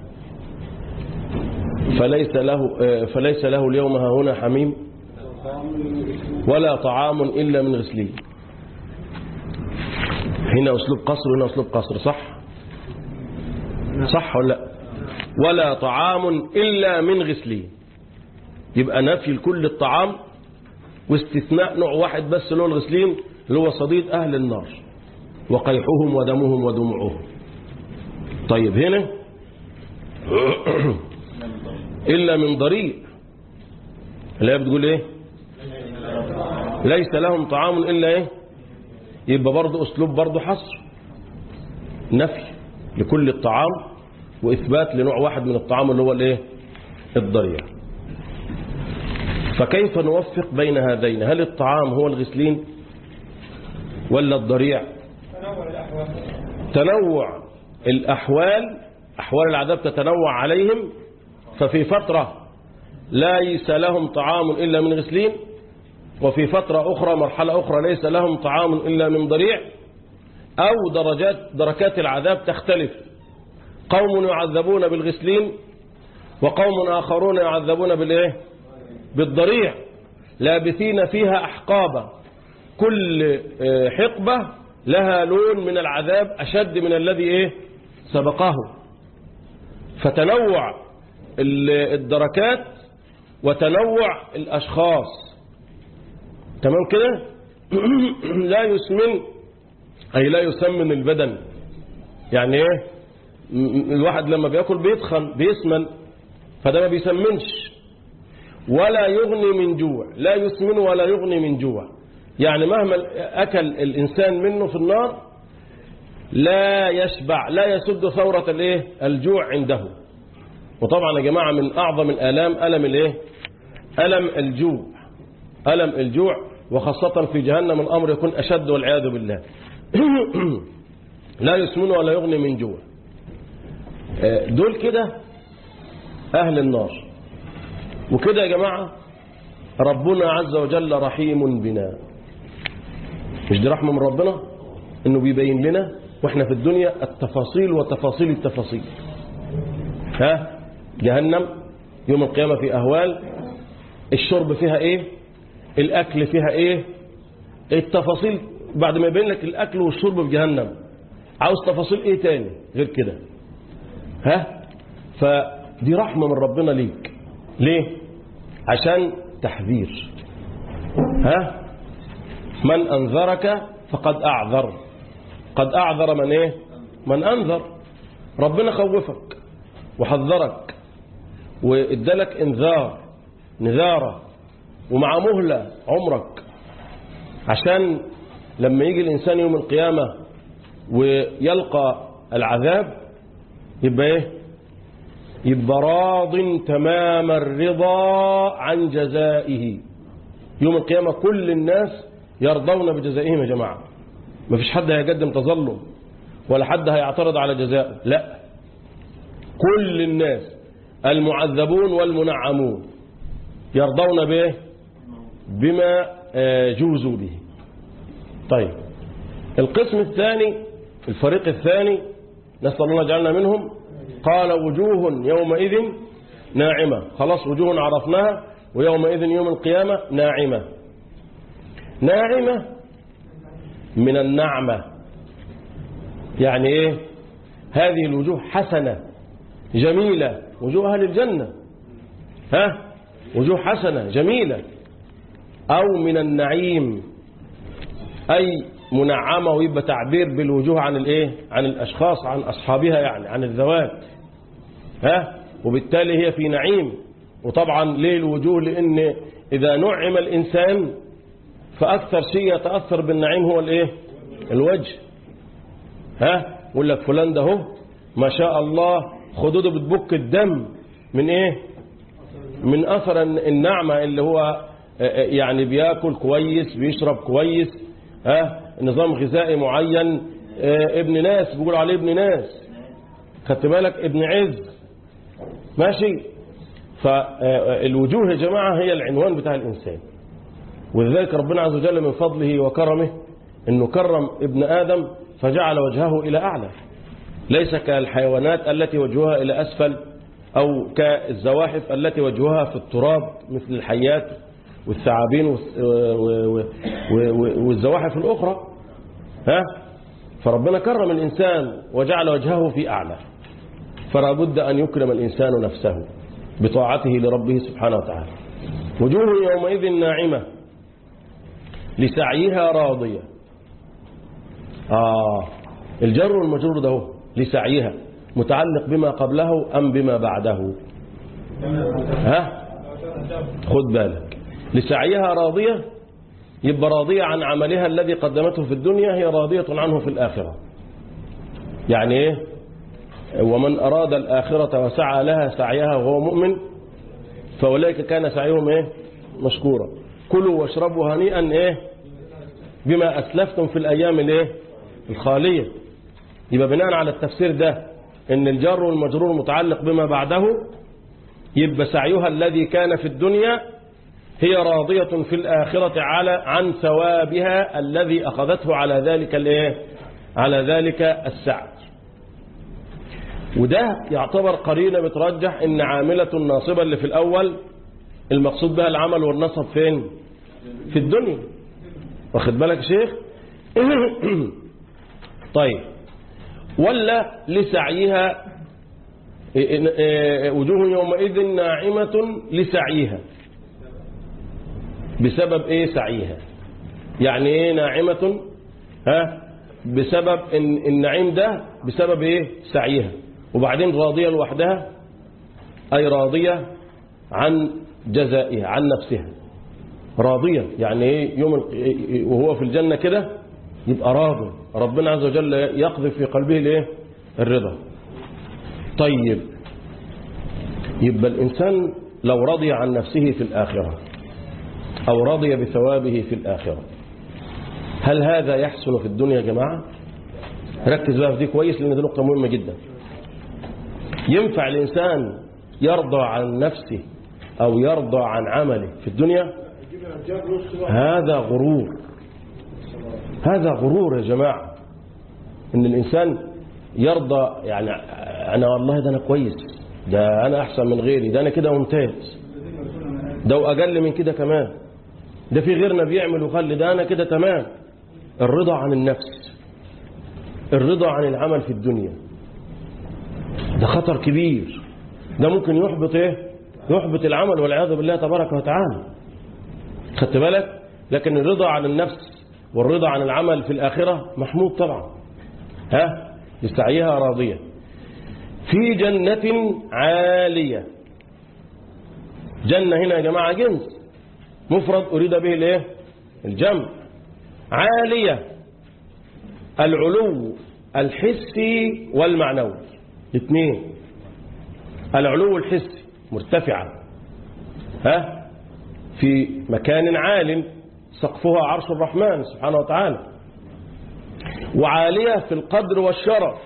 فليس له آه فليس له اليوم ها هنا حميم ولا طعام إلا من غسلين هنا أسلوب قصر وهنا أسلوب قصر صح صح ولا لا ولا طعام إلا من غسلين يبقى نفي لكل الطعام واستثناء نوع واحد بس اللي هو الغسلين اللي هو صديد أهل النار وقيحهم ودمهم ودموعهم طيب هنا إلا من ضريع اللي هي بتقول إيه ليس لهم طعام إلا إيه يبقى برضه أسلوب برضه حصر نفي لكل الطعام وإثبات لنوع واحد من الطعام اللي هو الإيه الضريع فكيف نوفق بين هذين هل الطعام هو الغسلين ولا الضريع تنوع الأحوال أحوال العذاب تتنوع عليهم ففي فترة ليس لهم طعام إلا من غسلين وفي فترة أخرى مرحلة أخرى ليس لهم طعام إلا من ضريع أو درجات دركات العذاب تختلف قوم يعذبون بالغسلين وقوم آخرون يعذبون بالإيه بالضريع لابثين فيها أحقابا كل حقبة لها لون من العذاب أشد من الذي إيه سبقه فتنوع الدركات وتنوع الأشخاص تمام كده لا يسمن أي لا يسمن البدن يعني ايه الواحد لما بياكل بيتخن بيسمن فده ما بيسمنش ولا يغني من جوع لا يسمن ولا يغني من جوع يعني مهما أكل الإنسان منه في النار لا يشبع لا يسد ثورة الايه الجوع عنده وطبعا يا جماعة من أعظم الآلام ألم الايه ألم الجوع ألم الجوع وخاصة في جهنم الأمر يكون أشد والعياذ بالله لا يسمن ولا يغني من جوع آه، دول كده أهل النار وكده يا جماعة ربنا عز وجل رحيم بنا مش دي رحمة من ربنا انه بيبين لنا واحنا في الدنيا التفاصيل وتفاصيل التفاصيل ها جهنم يوم القيامة في أهوال الشرب فيها ايه الأكل فيها ايه التفاصيل بعد ما يبين لك الأكل والشرب في جهنم عاوز تفاصيل ايه تاني غير كده ها فدي رحمة من ربنا ليك ليه عشان تحذير ها من أنذرك فقد أعذر قد أعذر من إيه من أنذر ربنا خوفك وحذرك وادالك انذار نذارة ومع مهلة عمرك عشان لما يجي الإنسان يوم القيامة ويلقى العذاب يبقى ايه يبقى راض تمام الرضا عن جزائه يوم القيامة كل الناس يرضون بجزائهم يا جماعة ما فيش حد هيقدم تظلم ولا حد هيعترض على جزائه لا كل الناس المعذبون والمنعمون يرضون به بما آه، جوزوا به طيب القسم الثاني الفريق الثاني نسأل الله جعلنا منهم قال وجوه يومئذ ناعمة خلاص وجوه عرفناها ويومئذ يوم القيامة ناعمة ناعمة من النعمة يعني ايه هذه الوجوه حسنة جميلة وجوه أهل الجنة ها وجوه حسنة جميلة أو من النعيم أي منعمة ويبقى تعبير بالوجوه عن الايه عن الأشخاص عن أصحابها يعني عن الذوات ها وبالتالي هي في نعيم وطبعا ليه الوجوه لأن إذا نعم الإنسان فأكثر شيء يتأثر بالنعيم هو الايه الوجه ها يقول لك فلان ده هو ما شاء الله خدوده بتبك الدم من ايه من أثر النعمة اللي هو يعني بياكل كويس بيشرب كويس ها نظام غذائي معين ابن ناس بيقولوا عليه ابن ناس خدت بالك ابن عز ماشي فالوجوه يا جماعة هي العنوان بتاع الإنسان ولذلك ربنا عز وجل من فضله وكرمه انه كرم ابن آدم فجعل وجهه إلى أعلى ليس كالحيوانات التي وجهها إلى أسفل أو كالزواحف التي وجهها في التراب مثل الحيات والثعابين والزواحف الأخرى ها فربنا كرم الإنسان وجعل وجهه في أعلى فلا بد أن يكرم الإنسان نفسه بطاعته لربه سبحانه وتعالى وجوه يومئذ ناعمة لسعيها راضية آه الجر والمجرور ده هو لسعيها متعلق بما قبله أم بما بعده ها خد بالك لسعيها راضية يبقى راضية عن عملها الذي قدمته في الدنيا هي راضية عنه في الآخرة يعني ايه ومن أراد الآخرة وسعى لها سعيها وهو مؤمن فأولئك كان سعيهم ايه مشكورا كلوا واشربوا هنيئا ايه بما أسلفتم في الأيام الايه الخالية يبقى بناء على التفسير ده ان الجر والمجرور متعلق بما بعده يبقى سعيها الذي كان في الدنيا هي راضية في الآخرة على عن ثوابها الذي أخذته على ذلك الايه على ذلك السعي وده يعتبر قرينة بترجح ان عاملة الناصبة اللي في الأول المقصود بها العمل والنصب فين في الدنيا واخد بالك شيخ طيب ولا لسعيها وجوه يومئذ ناعمة لسعيها بسبب ايه سعيها يعني ايه ناعمة ها بسبب إن النعيم ده بسبب ايه سعيها وبعدين راضية لوحدها اي راضية عن جزائها عن نفسها راضية يعني ايه يوم وهو في الجنة كده يبقى راضي ربنا عز وجل يقذف في قلبه الايه الرضا طيب يبقى الإنسان لو رضي عن نفسه في الآخرة أو رضي بثوابه في الآخرة هل هذا يحصل في الدنيا يا جماعة ركز بقى في دي كويس لأن دي نقطة مهمة جدا ينفع الإنسان يرضى عن نفسه أو يرضى عن عمله في الدنيا هذا غرور هذا غرور يا جماعة إن الإنسان يرضى يعني أنا والله ده أنا كويس ده أنا أحسن من غيري ده أنا كده ممتاز ده وأقل من كده كمان ده في غيرنا بيعمل وخلي ده أنا كده تمام الرضا عن النفس الرضا عن العمل في الدنيا ده خطر كبير ده ممكن يحبط ايه يحبط العمل والعياذ بالله تبارك وتعالى خدت بالك لكن الرضا عن النفس والرضا عن العمل في الآخرة محمود طبعا ها لسعيها راضية في جنة عالية جنة هنا يا جماعة جنس مفرد أريد به الايه الجمع عالية العلو الحسي والمعنوي اثنين العلو الحسي مرتفعة ها في مكان عال سقفها عرش الرحمن سبحانه وتعالى وعالية في القدر والشرف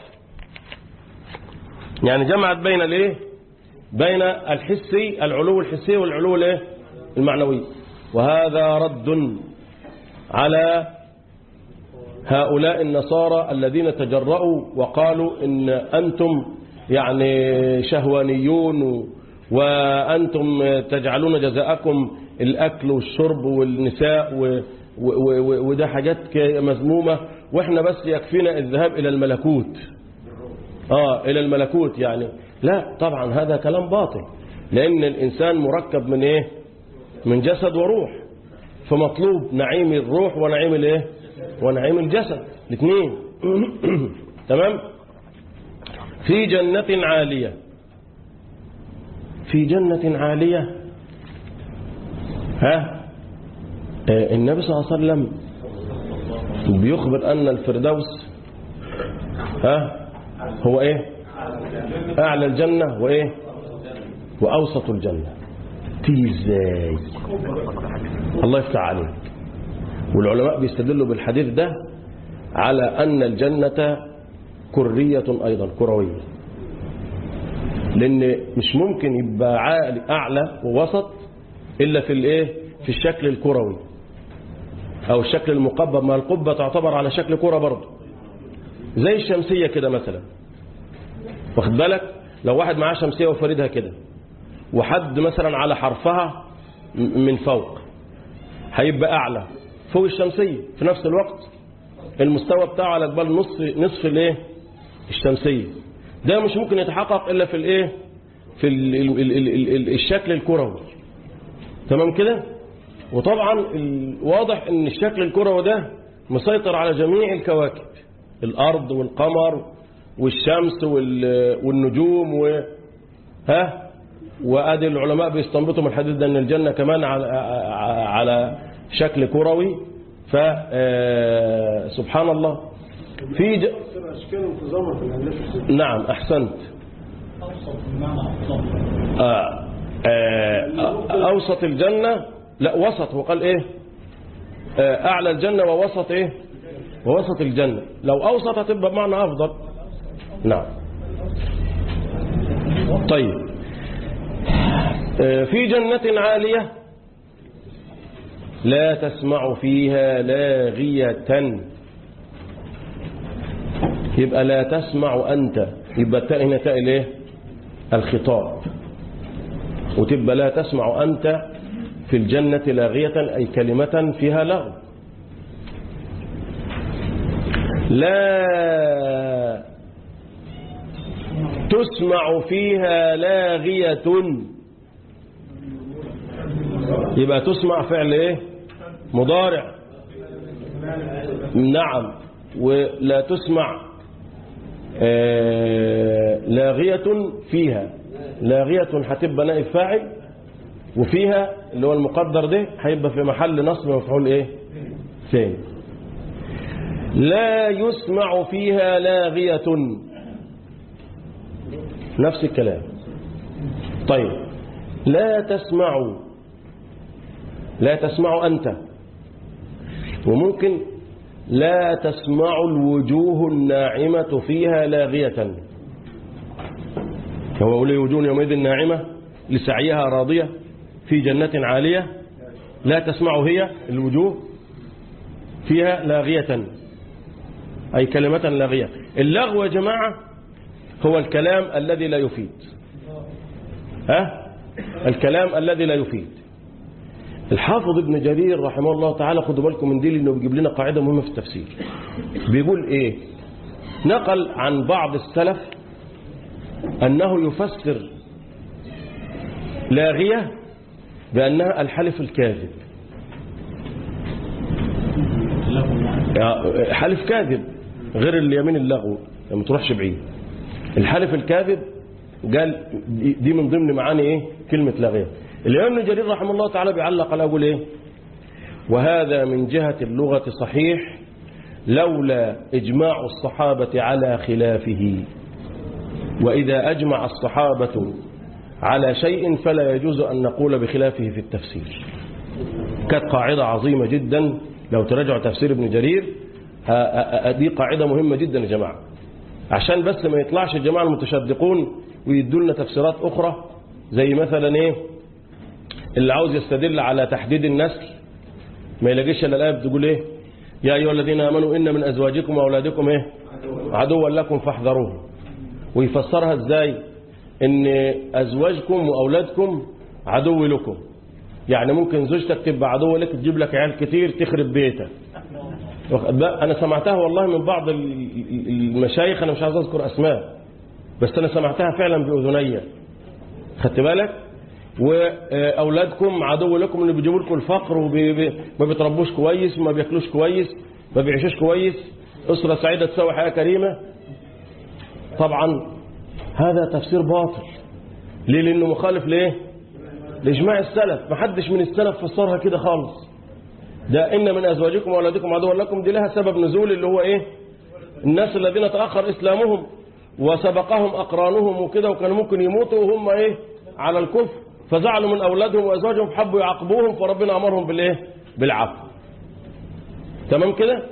يعني جمعت بين الايه بين الحسي العلو الحسي والعلو الايه المعنوي وهذا رد على هؤلاء النصارى الذين تجرؤوا وقالوا إن أنتم يعني شهوانيون وأنتم تجعلون جزاءكم الأكل والشرب والنساء و و و وده حاجات مذمومة وإحنا بس يكفينا الذهاب إلى الملكوت آه إلى الملكوت يعني لا طبعا هذا كلام باطل لأن الإنسان مركب من إيه من جسد وروح فمطلوب نعيم الروح ونعيم الايه ونعيم الجسد الاثنين تمام في جنة عالية في جنة عالية ها آه النبي صلى الله عليه وسلم بيخبر أن الفردوس ها هو ايه أعلى الجنة وإيه وأوسط الجنة تيجي ازاي الله يفتح عليك والعلماء بيستدلوا بالحديث ده على أن الجنة كرية أيضا كروية لأن مش ممكن يبقى عالي أعلى ووسط إلا في الإيه في الشكل الكروي أو الشكل المقبب ما القبة تعتبر على شكل كرة برضه زي الشمسية كده مثلا واخد بالك لو واحد معاه شمسية وفريدها كده وحد مثلا على حرفها من فوق هيبقى أعلى فوق الشمسية في نفس الوقت المستوى بتاعه على قبال نصف نصف الايه الشمسية ده مش ممكن يتحقق إلا في الايه في ال ال ال ال ال الشكل الكروي تمام كده وطبعا واضح ان الشكل الكروي ده مسيطر على جميع الكواكب الأرض والقمر والشمس والنجوم و ها وادي العلماء بيستنبطوا من الحديث ده ان الجنة كمان على على شكل كروي فسبحان الله في ج... اشكال انتظامها في الهندسه نعم احسنت آه آه اوسط الجنة لا وسط هو قال ايه آه اعلى الجنة ووسط ايه ووسط الجنة لو اوسط هتبقى بمعنى افضل نعم طيب في جنة عالية لا تسمع فيها لاغية يبقى لا تسمع أنت يبقى التاء هنا تاء الايه الخطاب وتبقى لا تسمع أنت في الجنة لاغية أي كلمة فيها لغو لا تسمع فيها لاغية يبقى تسمع فعل ايه مضارع نعم ولا تسمع آه لاغية فيها لاغية هتبقى نائب فاعل وفيها اللي هو المقدر ده هيبقى في محل نصب مفعول ايه ثاني لا يسمع فيها لاغية نفس الكلام طيب لا تسمع لا تسمع أنت وممكن لا تسمع الوجوه الناعمة فيها لاغية هو لي وجوه يومئذ ناعمة لسعيها راضية في جنة عالية لا تسمع هي الوجوه فيها لاغية أي كلمة لاغية اللغو يا جماعة هو الكلام الذي لا يفيد ها الكلام الذي لا يفيد الحافظ ابن جرير رحمه الله تعالى خدوا بالكم من دي لانه بيجيب لنا قاعده مهمه في التفسير بيقول ايه نقل عن بعض السلف انه يفسر لاغيه بانها الحلف الكاذب يا- حلف كاذب غير اليمين اللغو ما تروحش بعيد الحلف الكاذب قال دي- دي من ضمن معاني ايه كلمة لاغية الإمام ابن جرير رحمه الله تعالى بيعلق على يقول ايه وهذا من جهة اللغة صحيح لولا إجماع الصحابة على خلافه وإذا أجمع الصحابة على شيء فلا يجوز أن نقول بخلافه في التفسير كانت قاعدة عظيمة جدا لو تراجعوا تفسير ابن جرير ه- ه- ه- دي قاعدة مهمة جدا يا جماعة عشان بس ما يطلعش الجماعة المتشدقون ويدوا لنا تفسيرات أخرى زي مثلا إيه اللي عاوز يستدل على تحديد النسل ما يلاقيش إلا الآية بتقول إيه يا أيها الذين آمنوا إن من أزواجكم وأولادكم إيه عدوا لكم فاحذروهم ويفسرها إزاي إن أزواجكم وأولادكم عدو لكم يعني ممكن زوجتك تبقى عدو لك تجيب لك عيال كتير تخرب بيتك واخد بالك؟ انا سمعتها والله من بعض ال- ال- المشايخ انا مش عايز اذكر اسماء بس انا سمعتها فعلا باذني خدت بالك واولادكم عدو لكم اللي بيجيبوا لكم الفقر وما بيتربوش كويس وما بياكلوش كويس ما بيعيشوش كويس اسره سعيده تسوي حياه كريمه طبعا هذا تفسير باطل ليه لانه مخالف ليه لاجماع السلف ما حدش من السلف فسرها كده خالص ده ان من ازواجكم واولادكم عدوا لكم دي لها سبب نزول اللي هو ايه الناس الذين تاخر اسلامهم وسبقهم اقرانهم وكده وكانوا ممكن يموتوا وهم ايه على الكفر فزعلوا من اولادهم وازواجهم فحبوا يعاقبوهم فربنا امرهم بالايه بالعفو تمام كده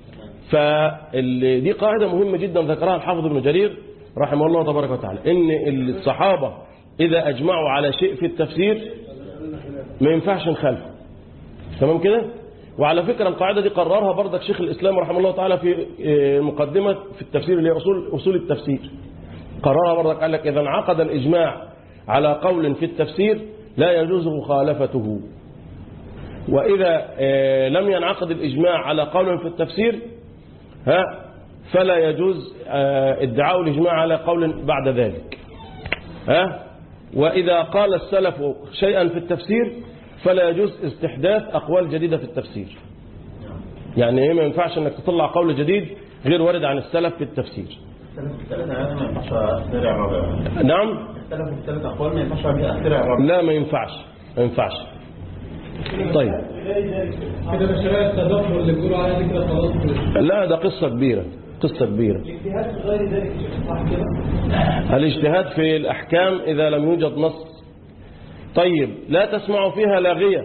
فدي قاعده مهمه جدا ذكرها الحافظ ابن جرير رحمه الله تبارك وتعالى ان الصحابه اذا اجمعوا على شيء في التفسير ما ينفعش نخالفه تمام كده وعلى فكرة القاعدة دي قررها بردك شيخ الإسلام رحمه الله تعالى في آه، مقدمة في التفسير اللي هي أصول, أصول التفسير قررها بردك قال لك إذا انعقد الإجماع على قول في التفسير لا يجوز مخالفته وإذا آه، لم ينعقد الإجماع على قول في التفسير ها فلا يجوز آه، ادعاء الإجماع على قول بعد ذلك ها وإذا قال السلف شيئا في التفسير فلا يجوز استحداث أقوال جديدة في التفسير يعني ايه ما ينفعش انك تطلع قول جديد غير وارد عن السلف في التفسير الثلاثة هذا ما ينفعش أخترع رابع نعم اختلفوا في ثلاث أقوال ما ينفعش أخترع رابع لا ما ينفعش ما ينفعش طيب كده مشاريع التدخل اللي بيقولوا عليها دي كده خلاص لا ده قصة كبيرة قصة كبيرة الاجتهاد في غير ذلك صح كده الاجتهاد في الأحكام إذا لم يوجد نص طيب لا تسمع فيها لاغية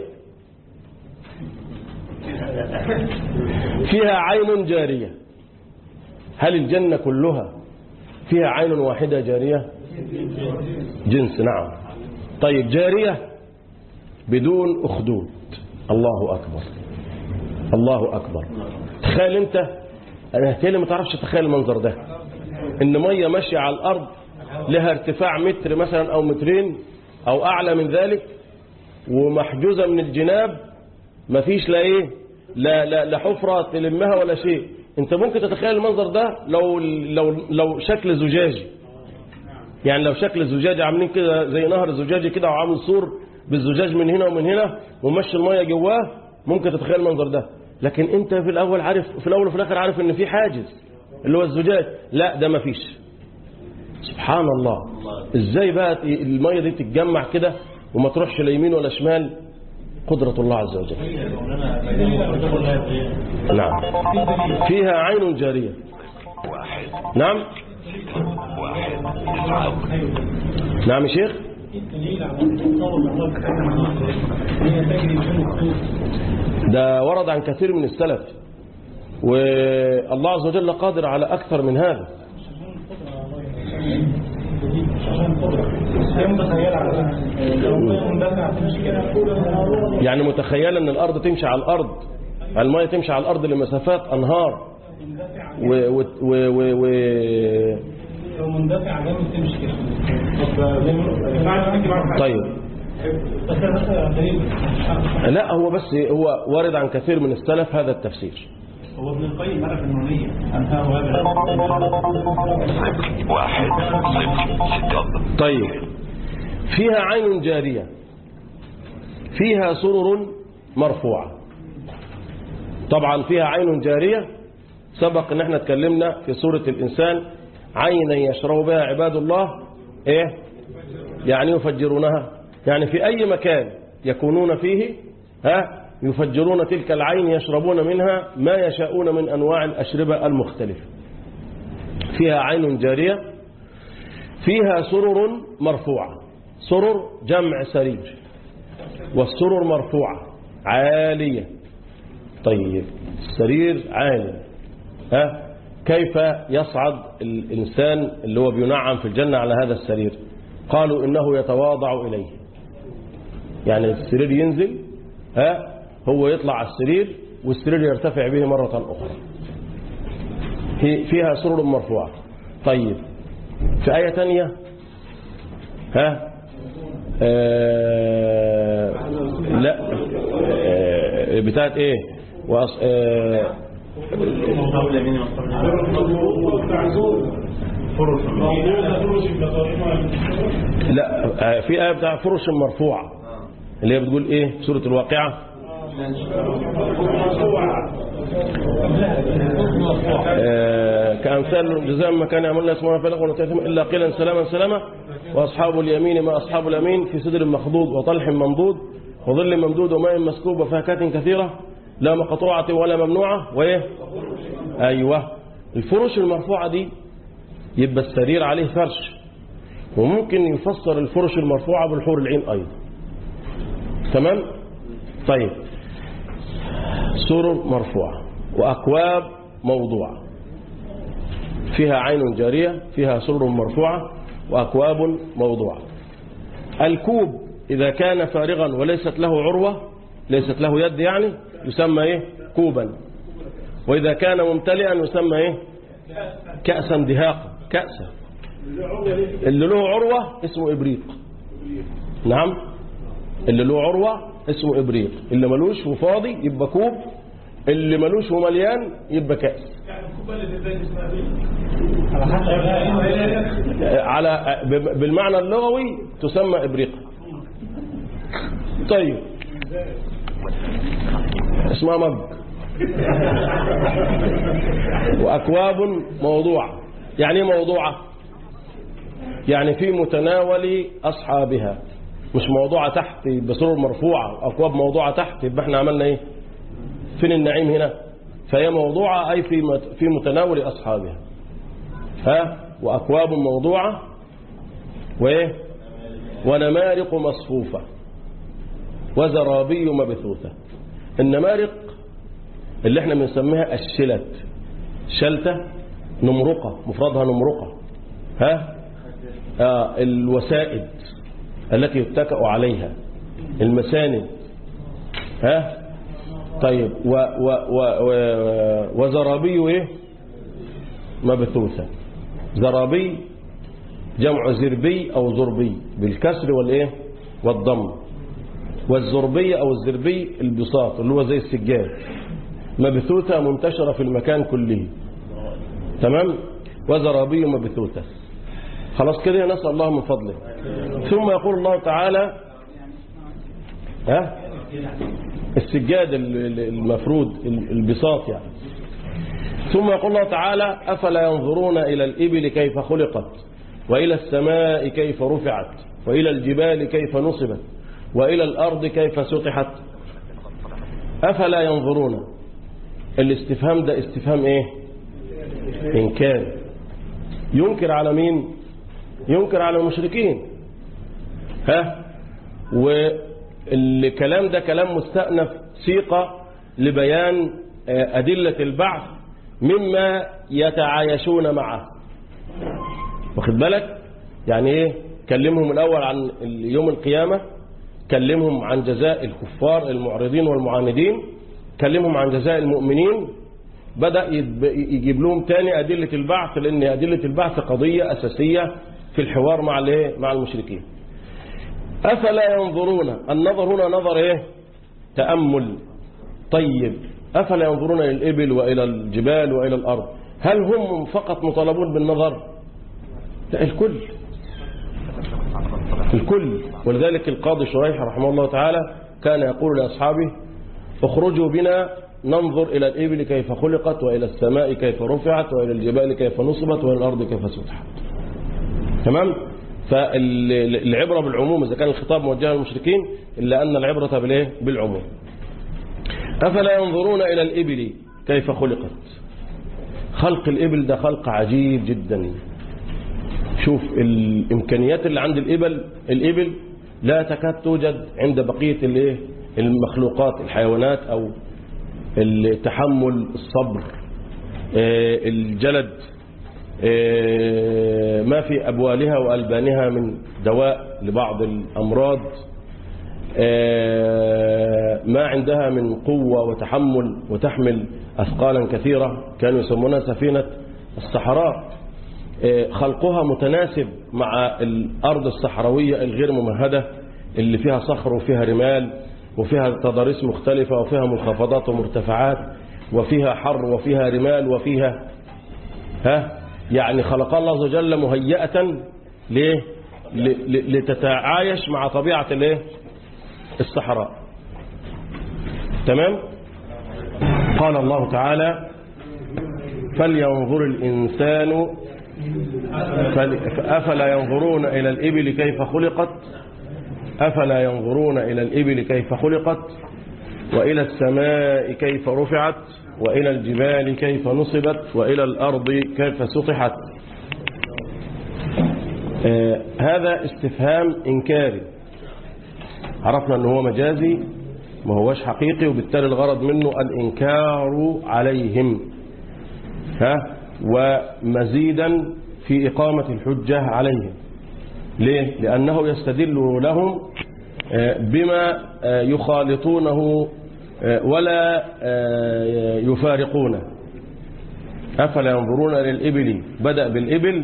فيها عين جارية هل الجنة كلها فيها عين واحدة جارية جنس نعم طيب جارية بدون أخدود الله أكبر الله أكبر تخيل أنت أنا هتالي ما تعرفش تخيل المنظر ده إن مية ماشية على الأرض لها ارتفاع متر مثلا أو مترين أو أعلى من ذلك ومحجوزة من الجناب مفيش لا إيه لا, لا, لا حفرة تلمها ولا شيء أنت ممكن تتخيل المنظر ده لو لو لو شكل زجاجي يعني لو شكل زجاجي عاملين كده زي نهر زجاجي كده وعامل سور بالزجاج من هنا ومن هنا ومشي الميه جواه ممكن تتخيل المنظر ده لكن انت في الاول عارف في الاول وفي الاخر عارف ان في حاجز اللي هو الزجاج لا ده مفيش سبحان الله ازاي بقى الميه دي تتجمع كده وما تروحش لا يمين ولا شمال قدرة الله عز وجل نعم فيها عين جارية نعم نعم يا شيخ ده ورد عن كثير من السلف والله عز وجل قادر على أكثر من هذا عشان قدرة هي متخيلة على لو مندفع تمشي كده يعني متخيلة ان الارض تمشي على الارض المية تمشي على الارض لمسافات انهار و و و و و لو مندفع جامد تمشي كده طب زي ما بعد ما بعد طيب بس مثلا دليل لا هو بس هو وارد عن كثير من السلف هذا التفسير هو ابن القيم مرة في النونية أنها وهذا واحد صفر ستة طيب فيها عين جارية فيها سرر مرفوعة طبعا فيها عين جارية سبق ان احنا اتكلمنا في سورة الإنسان عينا يشرب بها عباد الله ايه يعني يفجرونها يعني في أي مكان يكونون فيه ها يفجرون تلك العين يشربون منها ما يشاءون من أنواع الأشربة المختلفة فيها عين جارية فيها سرر مرفوعة سرر جمع سرير والسرر مرفوعة عالية طيب السرير عالي ها كيف يصعد الإنسان اللي هو بينعم في الجنة على هذا السرير قالوا إنه يتواضع إليه يعني السرير ينزل ها هو يطلع على السرير والسرير يرتفع به مرة أخرى في- فيها سرر مرفوعة طيب في آية تانية ها آه لا آه بتاعت ايه وأص... آه أصحاب اليمين وأصحاب فرش لا آه في آية بتاع فرش مرفوعة اللي هي بتقول ايه في سورة الواقعة آه، كأمثال جزاء ما كان يعمل اسمها فلق ونتيتم إلا قيلا سلاما سلاما وأصحاب اليمين ما أصحاب اليمين في سدر مخضود وطلح ممدود وظل ممدود وماء مسكوب وفاكهة كثيرة لا مقطوعة ولا ممنوعة وإيه أيوة الفرش المرفوعة دي يبقى السرير عليه فرش وممكن يفسر الفرش المرفوعة بالحور العين أيضا تمام طيب سرر مرفوعة وأكواب موضوعة فيها عين جارية فيها سرر مرفوعة وأكواب موضوعة الكوب إذا كان فارغا وليست له عروة ليست له يد يعني يسمى إيه كوبا وإذا كان ممتلئا يسمى إيه كأسا دهاقا كأسا اللي له عروة اسمه إبريق نعم اللي له عروة اسمه إبريق اللي ملوش وفاضي يبقى كوب اللي ملوش ومليان يبقى كأس على حسب بقى على ب- بالمعنى اللغوي تسمى إبريق طيب اسمها مج وأكواب موضوعة يعني ايه موضوعة يعني في متناول أصحابها مش موضوعة تحت بسرور مرفوعة أكواب موضوعة تحت يبقى احنا عملنا ايه فين النعيم هنا فهي موضوعة أي في مت- في متناول أصحابها ها وأكواب موضوعة وإيه ونمارق مصفوفة وزرابي مبثوثة النمارق اللي احنا بنسميها الشلت شلتة نمرقة مفردها نمرقة ها آه الوسائد التي يتكأ عليها المساند ها طيب و و و و وزرابي ايه مبثوثة زرابي جمع زربي أو زربي بالكسر والإيه والضم والزربي أو الزربي البساط اللي هو زي السجاد مبثوثة منتشرة في المكان كله تمام وزرابي مبثوثة خلاص كده نسأل الله من فضله ثم يقول الله تعالى ها السجاد ال- ال- المفرود ال- البساط يعني ثم يقول الله تعالى أفلا ينظرون إلى الإبل كيف خلقت وإلى السماء كيف رفعت وإلى الجبال كيف نصبت وإلى الأرض كيف سطحت أفلا ينظرون الاستفهام ده استفهام إيه إنكار ينكر على مين ينكر على المشركين ها والكلام ده كلام مستأنف سيقة لبيان آه، أدلة البعث مما يتعايشون معه واخد بالك يعني ايه كلمهم الأول عن يوم القيامة كلمهم عن جزاء الكفار المعرضين والمعاندين كلمهم عن جزاء المؤمنين بدأ يتب- يجيب لهم تاني أدلة البعث لأن أدلة البعث قضية أساسية في الحوار مع الايه مع المشركين أفلا ينظرون النظر هنا نظر إيه تأمل طيب أفلا ينظرون إلى الإبل وإلى الجبال وإلى الأرض هل هم فقط مطالبون بالنظر لا الكل الكل ولذلك القاضي شريح رحمه الله تعالى كان يقول لأصحابه اخرجوا بنا ننظر إلى الإبل كيف خلقت وإلى السماء كيف رفعت وإلى الجبال كيف نصبت وإلى الأرض كيف سطحت تمام فالعبرة بالعموم إذا كان الخطاب موجه للمشركين إلا أن العبرة بالإيه؟ بالعموم أفلا ينظرون إلى الإبل كيف خلقت خلق الإبل ده خلق عجيب جدا شوف الإمكانيات اللي عند الإبل الإبل لا تكاد توجد عند بقية الإيه؟ المخلوقات الحيوانات أو التحمل الصبر آه، الجلد آه، ما في أبوالها وألبانها من دواء لبعض الأمراض آه، ما عندها من قوة وتحمل وتحمل أثقالا كثيرة كانوا يسمونها سفينة الصحراء آه، خلقها متناسب مع الأرض الصحراوية الغير ممهدة اللي فيها صخر وفيها رمال وفيها تضاريس مختلفة وفيها منخفضات ومرتفعات وفيها حر وفيها رمال وفيها ها يعني خلق الله عز وجل مهيئة ليه ل- ل- لتتعايش مع طبيعة الايه الصحراء تمام قال الله تعالى فلينظر الإنسان فل- أفلا ينظرون إلى الإبل كيف خلقت أفلا ينظرون إلى الإبل كيف خلقت وإلى السماء كيف رفعت وإلى الجبال كيف نصبت وإلى الأرض كيف سطحت آه هذا استفهام إنكاري عرفنا أنه هو مجازي ما هوش حقيقي وبالتالي الغرض منه الإنكار عليهم ها ومزيدا في إقامة الحجة عليهم ليه؟ لأنه يستدل لهم آه، بما آه، يخالطونه آه، ولا آه، يفارقونه أفلا ينظرون إلى الإبل بدأ بالإبل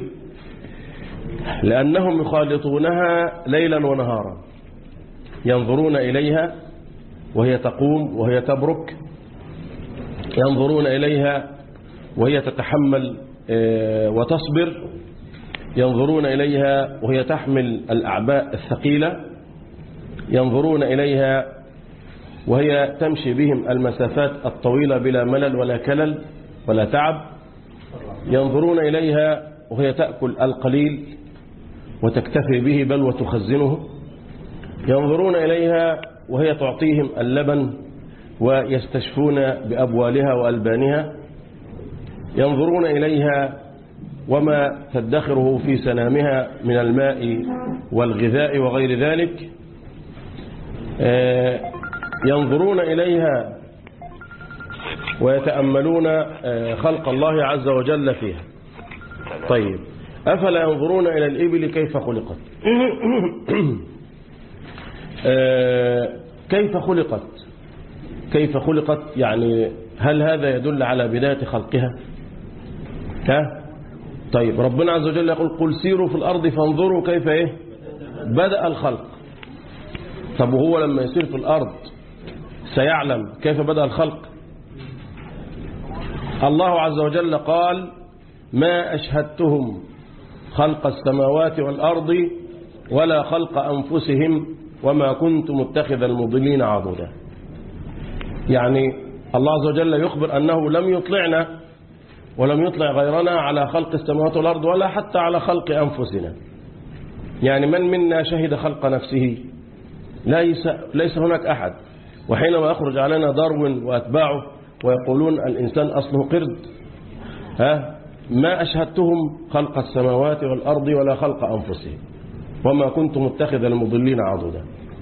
لأنهم يخالطونها ليلا ونهارا ينظرون إليها وهي تقوم وهي تبرك ينظرون إليها وهي تتحمل آه، وتصبر ينظرون إليها وهي تحمل الأعباء الثقيلة ينظرون إليها وهي تمشي بهم المسافات الطويلة بلا ملل ولا كلل ولا تعب ينظرون إليها وهي تأكل القليل وتكتفي به بل وتخزنه ينظرون إليها وهي تعطيهم اللبن ويستشفون بأبوالها وألبانها ينظرون إليها وما تدخره في سنامها من الماء والغذاء وغير ذلك آه، ينظرون إليها ويتأملون آه، خلق الله عز وجل فيها طيب أفلا ينظرون إلى الإبل كيف خلقت آه، كيف خلقت كيف خلقت يعني هل هذا يدل على بداية خلقها ها طيب ربنا عز وجل يقول قل سيروا في الأرض فانظروا كيف إيه بدأ الخلق طب وهو لما يسير في الأرض سيعلم كيف بدأ الخلق الله عز وجل قال ما أشهدتهم خلق السماوات والأرض ولا خلق أنفسهم وما كنت متخذ المضلين عضدا يعني الله عز وجل يخبر أنه لم يطلعنا ولم يطلع غيرنا على خلق السماوات والأرض ولا حتى على خلق أنفسنا يعني من منا شهد خلق نفسه ليس, ليس هناك أحد وحينما يخرج علينا داروين وأتباعه ويقولون الإنسان أصله قرد ها ما أشهدتهم خلق السماوات والأرض ولا خلق أنفسهم وما كنت متخذ المضلين عضدا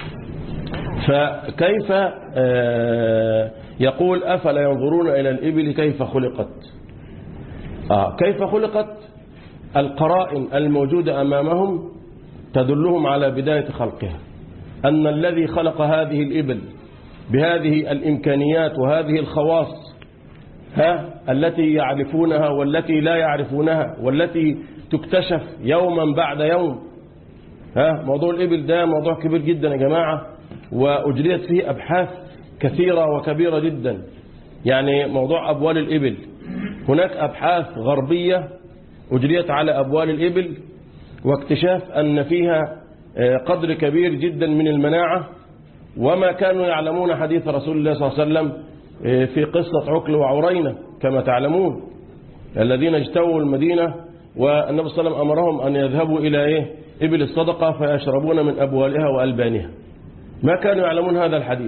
فكيف آه، يقول أفلا ينظرون إلى الإبل كيف خلقت آه كيف خلقت القرائن الموجودة أمامهم تدلهم على بداية خلقها أن الذي خلق هذه الإبل بهذه الإمكانيات وهذه الخواص ها التي يعرفونها والتي لا يعرفونها والتي تكتشف يوما بعد يوم ها موضوع الإبل ده موضوع كبير جدا يا جماعة وأجريت فيه أبحاث كثيرة وكبيرة جدا يعني موضوع أبوال الإبل هناك أبحاث غربية أجريت على أبوال الإبل واكتشاف أن فيها قدر كبير جدا من المناعة وما كانوا يعلمون حديث رسول الله صلى الله عليه وسلم في قصة عقل وعرينة كما تعلمون الذين اجتووا المدينة والنبي صلى الله عليه وسلم أمرهم أن يذهبوا إلى إيه؟ إبل الصدقة فيشربون من أبوالها وألبانها ما كانوا يعلمون هذا الحديث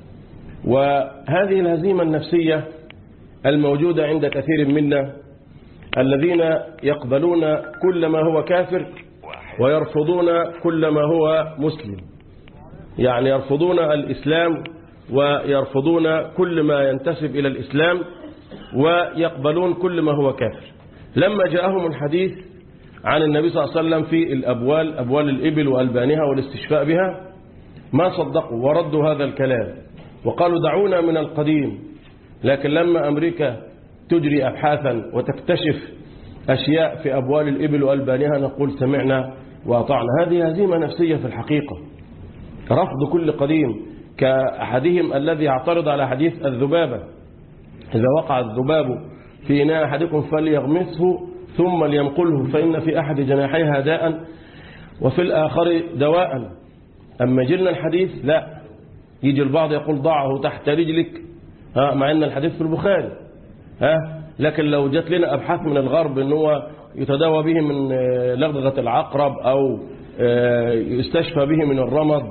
وهذه الهزيمة النفسية الموجودة عند كثير منا الذين يقبلون كل ما هو كافر ويرفضون كل ما هو مسلم يعني يرفضون الإسلام ويرفضون كل ما ينتسب إلى الإسلام ويقبلون كل ما هو كافر لما جاءهم الحديث عن النبي صلى الله عليه وسلم في الأبوال أبوال الإبل وألبانها والاستشفاء بها ما صدقوا وردوا هذا الكلام وقالوا دعونا من القديم لكن لما أمريكا تجري أبحاثا وتكتشف أشياء في أبوال الإبل وألبانها نقول سمعنا وأطعنا هذه هزيمة نفسية في الحقيقة رفض كل قديم كأحدهم الذي يعترض على حديث الذبابة إذا وقع الذباب في إناء أحدكم فليغمسه ثم لينقله فإن في أحد جناحيها داء وفي الآخر دواء أما جلنا الحديث لا يجي البعض يقول ضعه تحت رجلك ها مع أن الحديث في البخاري ها لكن لو جت لنا أبحاث من الغرب أن هو يتداوى به من لغغة العقرب أو يستشفى به من الرمض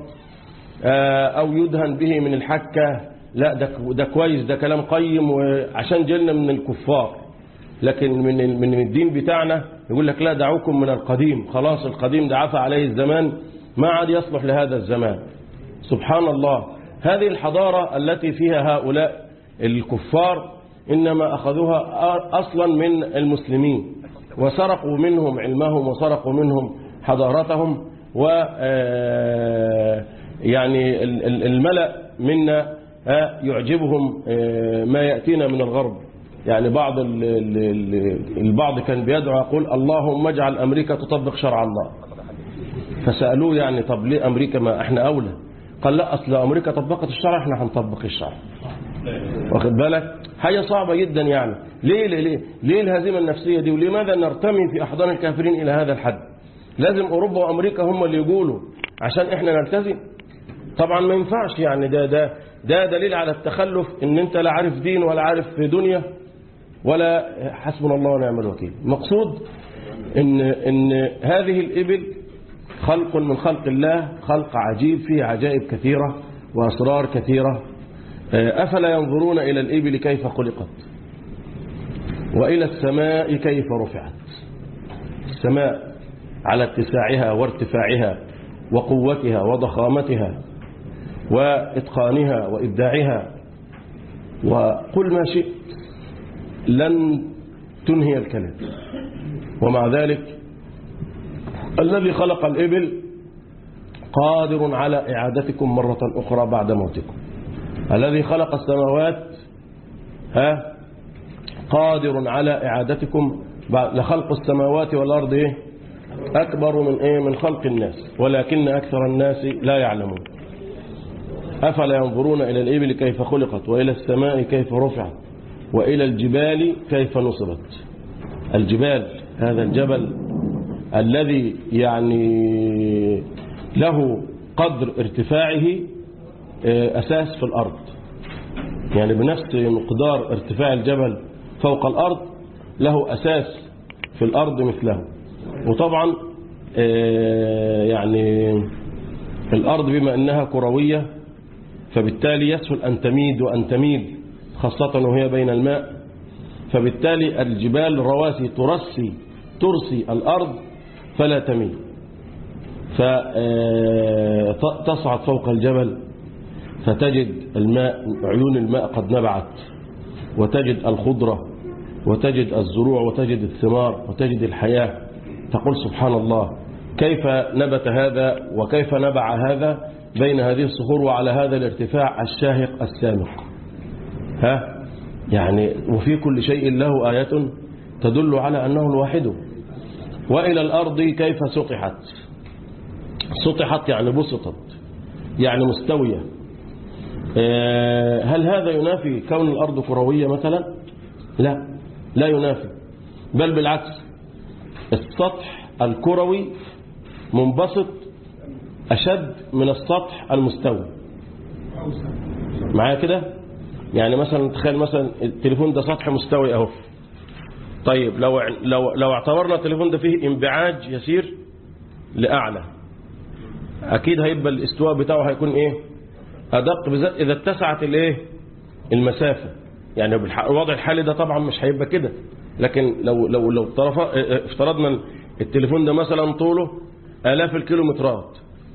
أو يدهن به من الحكة لا ده ده كويس ده كلام قيم وعشان جلنا من الكفار لكن من من الدين بتاعنا يقول لك لا دعوكم من القديم خلاص القديم ده عفى عليه الزمان ما عاد يصلح لهذا الزمان سبحان الله هذه الحضارة التي فيها هؤلاء الكفار إنما أخذوها أصلا من المسلمين وسرقوا منهم علمهم وسرقوا منهم حضارتهم و يعني الملأ منا يعجبهم ما يأتينا من الغرب يعني بعض البعض كان بيدعو يقول اللهم اجعل أمريكا تطبق شرع الله فسألوه يعني طب ليه أمريكا ما احنا أولى قال لا أصل أمريكا طبقت الشرع احنا هنطبق الشرع واخد بالك حاجة صعبة جدا يعني ليه ليه ليه, ليه الهزيمة النفسية دي ولماذا نرتمي في أحضان الكافرين إلى هذا الحد لازم أوروبا وأمريكا هم اللي يقولوا عشان احنا نلتزم طبعا ما ينفعش يعني ده ده ده دليل على التخلف ان انت لا عارف دين ولا عارف في دنيا ولا حسبنا الله ونعم الوكيل مقصود ان ان هذه الابل خلق من خلق الله خلق عجيب فيه عجائب كثيرة وأسرار كثيرة أفلا ينظرون إلى الإبل كيف خلقت وإلى السماء كيف رفعت السماء على اتساعها وارتفاعها وقوتها وضخامتها وإتقانها وإبداعها وقل ما شئت لن تنهي الكلام ومع ذلك الذي خلق الإبل قادر على إعادتكم مرة أخرى بعد موتكم الذي خلق السماوات ها قادر على إعادتكم لخلق السماوات والأرض إيه؟ أكبر من إيه من خلق الناس ولكن أكثر الناس لا يعلمون أفلا ينظرون إلى الإبل كيف خلقت وإلى السماء كيف رفعت وإلى الجبال كيف نصبت الجبال هذا الجبل الذي يعني له قدر ارتفاعه أساس في الأرض يعني بنفس مقدار ارتفاع الجبل فوق الأرض له أساس في الأرض مثله وطبعا يعني الأرض بما أنها كروية فبالتالي يسهل أن تميد وأن تميل خاصة وهي بين الماء فبالتالي الجبال الرواسي ترسي ترسي الأرض فلا تميل فتصعد فوق الجبل فتجد الماء عيون الماء قد نبعت وتجد الخضرة وتجد الزروع وتجد الثمار وتجد الحياة تقول سبحان الله كيف نبت هذا وكيف نبع هذا بين هذه الصخور وعلى هذا الارتفاع الشاهق السامق ها يعني وفي كل شيء له آية تدل على أنه الواحد وإلى الأرض كيف سطحت سطحت يعني بسطت يعني مستوية آه، هل هذا ينافي كون الأرض كروية مثلا لا لا ينافي بل بالعكس السطح الكروي منبسط أشد من السطح المستوي معايا كده يعني مثلا تخيل مثلا التليفون ده سطح مستوي اهو طيب لو لو لو اعتبرنا التليفون ده فيه انبعاج يسير لأعلى أكيد هيبقى الاستواء بتاعه هيكون إيه أدق بالذات إذا اتسعت الإيه المسافة يعني بالوضع الحالي ده طبعا مش هيبقى كده لكن لو لو لو طرف افترضنا التليفون ده مثلا طوله آلاف الكيلومترات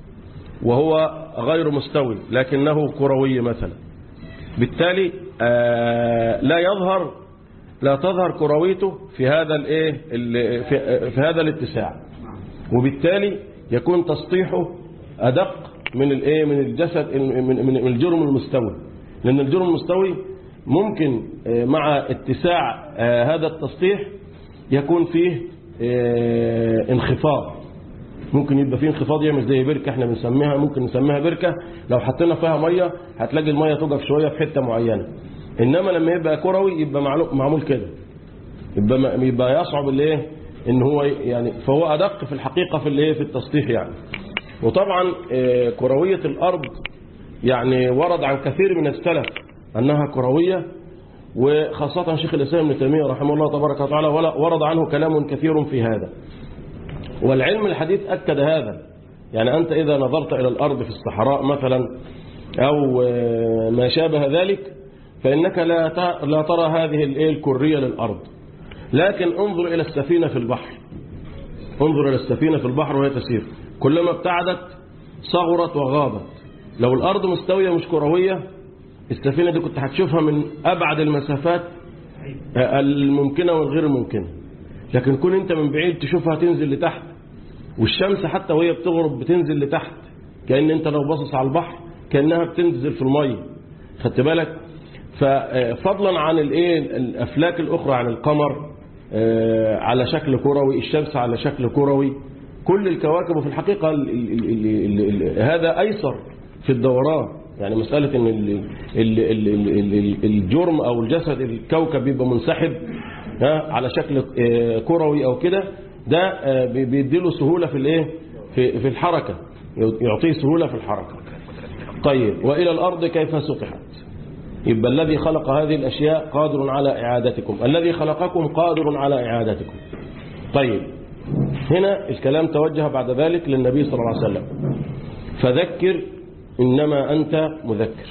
وهو غير مستوي لكنه كروي مثلا بالتالي آه لا يظهر لا تظهر كرويته في هذا الايه في, في هذا الاتساع وبالتالي يكون تسطيحه ادق من الايه من الجسد من من الجرم المستوي لان الجرم المستوي ممكن مع اتساع هذا التسطيح يكون فيه انخفاض ممكن يبقى فيه انخفاض يعمل زي بركه احنا بنسميها ممكن نسميها بركه لو حطينا فيها ميه هتلاقي الميه توقف شويه في حته معينه انما لما يبقى كروي يبقى معمول كده يبقى يبقى يصعب الايه ان هو يعني فهو ادق في الحقيقه في الايه في التسطيح يعني وطبعا كرويه الارض يعني ورد عن كثير من السلف انها كرويه وخاصه شيخ الاسلام ابن تيميه رحمه الله تبارك وتعالى ورد عنه كلام كثير في هذا والعلم الحديث اكد هذا يعني انت اذا نظرت الى الارض في الصحراء مثلا او ما شابه ذلك فانك لا لا ترى هذه الايه الكريه للارض لكن انظر إلى السفينة في البحر انظر إلى السفينة في البحر وهي تسير كلما ابتعدت صغرت وغابت لو الأرض مستوية مش كروية السفينة دي كنت هتشوفها من أبعد المسافات الممكنة والغير الممكنة لكن كون أنت من بعيد تشوفها تنزل لتحت والشمس حتى وهي بتغرب بتنزل لتحت كأن أنت لو باصص على البحر كأنها بتنزل في المية خدت بالك ففضلا عن الايه الافلاك الاخرى عن القمر على شكل كروي الشمس على شكل كروي كل الكواكب وفي الحقيقة ال ال ال ال هذا أيسر في الدوران يعني مسألة ان ال ال ال ال الجرم أو الجسد الكوكب بيبقى منسحب على شكل كروي أو كده ده بيديله سهولة في الايه في, في الحركة يعطيه سهولة في الحركة طيب وإلى الأرض كيف سطحت يبقى الذي خلق هذه الأشياء قادر على إعادتكم الذي خلقكم قادر على إعادتكم طيب هنا الكلام توجه بعد ذلك للنبي صلى الله عليه وسلم فذكر إنما أنت مذكر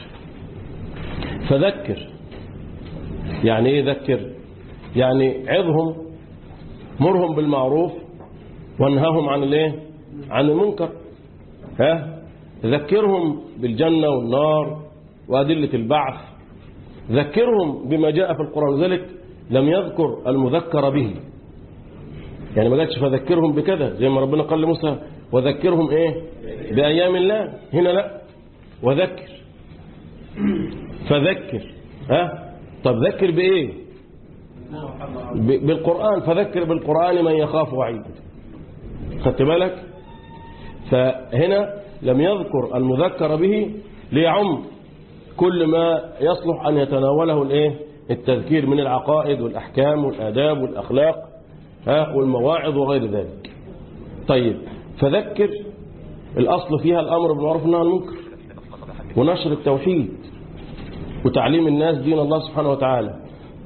فذكر يعني إيه ذكر يعني عظهم مرهم بالمعروف وانهاهم عن الايه عن المنكر ها ذكرهم بالجنة والنار وأدلة البعث ذكرهم بما جاء في القرآن ذلك لم يذكر المذكر به يعني ما قالش فذكرهم بكذا زي ما ربنا قال لموسى وذكرهم ايه بأيام الله هنا لا وذكر فذكر ها طب ذكر بإيه بالقرآن فذكر بالقرآن من يخاف وعيد خدت بالك فهنا لم يذكر المذكر به ليعم كل ما يصلح أن يتناوله الايه التذكير من العقائد والأحكام والآداب والأخلاق ها والمواعظ وغير ذلك طيب فذكر الأصل فيها الأمر بالمعروف والنهي عن المنكر ونشر التوحيد وتعليم الناس دين الله سبحانه وتعالى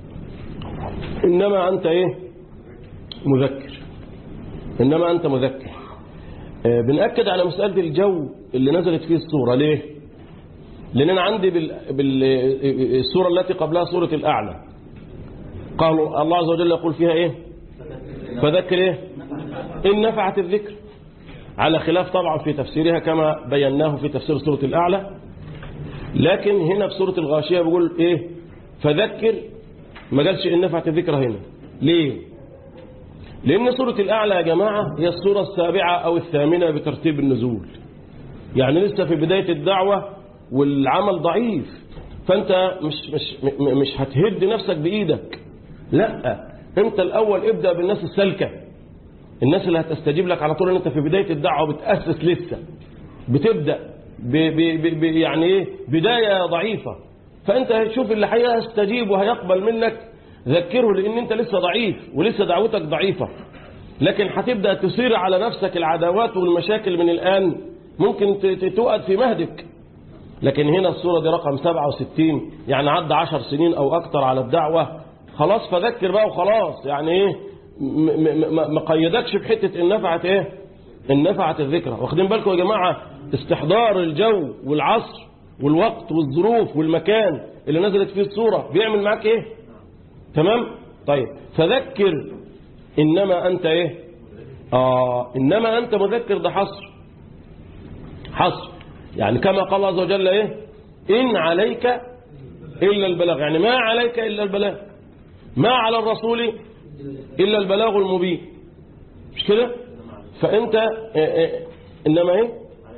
إنما أنت إيه مذكر إنما أنت مذكر آه بنأكد على مسألة الجو اللي نزلت فيه الصورة ليه لأن أنا عندي بال... بالسورة التي قبلها سورة الأعلى قالوا الله عز وجل يقول فيها إيه فذكر إيه إن نفعت الذكر على خلاف طبعا في تفسيرها كما بيناه في تفسير سورة الأعلى لكن هنا في سورة الغاشية بيقول إيه فذكر ما قالش إن نفعت الذكر هنا ليه لأن سورة الأعلى يا جماعة هي السورة السابعة أو الثامنة بترتيب النزول يعني لسه في بداية الدعوة والعمل ضعيف فأنت مش, مش, م- مش هتهد نفسك بإيدك لا أنت الأول ابدأ بالناس السالكة الناس اللي هتستجيب لك على طول ان انت في بداية الدعوة بتأسس لسه بتبدأ ب ب ب ب يعني ايه بداية ضعيفة فانت هتشوف اللي هيستجيب وهيقبل منك ذكره لان انت لسه ضعيف ولسه دعوتك ضعيفة لكن هتبدأ تثير على نفسك العداوات والمشاكل من الآن ممكن ت- ت- تؤد في مهدك لكن هنا الصورة دي رقم 67 يعني عدى 10 سنين أو أكتر على الدعوة خلاص فذكر بقى وخلاص يعني إيه م- م- م- ما قيدكش بحتة إن نفعت إيه إن نفعت الذكرى واخدين بالكم يا جماعة استحضار الجو والعصر والوقت والظروف والمكان اللي نزلت فيه الصورة بيعمل معاك إيه تمام طيب فذكر إنما أنت إيه آه إنما أنت مذكر ده حصر حصر يعني كما قال الله عز وجل ايه ان عليك الا البلاغ يعني ما عليك الا البلاغ ما على الرسول الا البلاغ المبين مش كده فانت إيه إيه انما ايه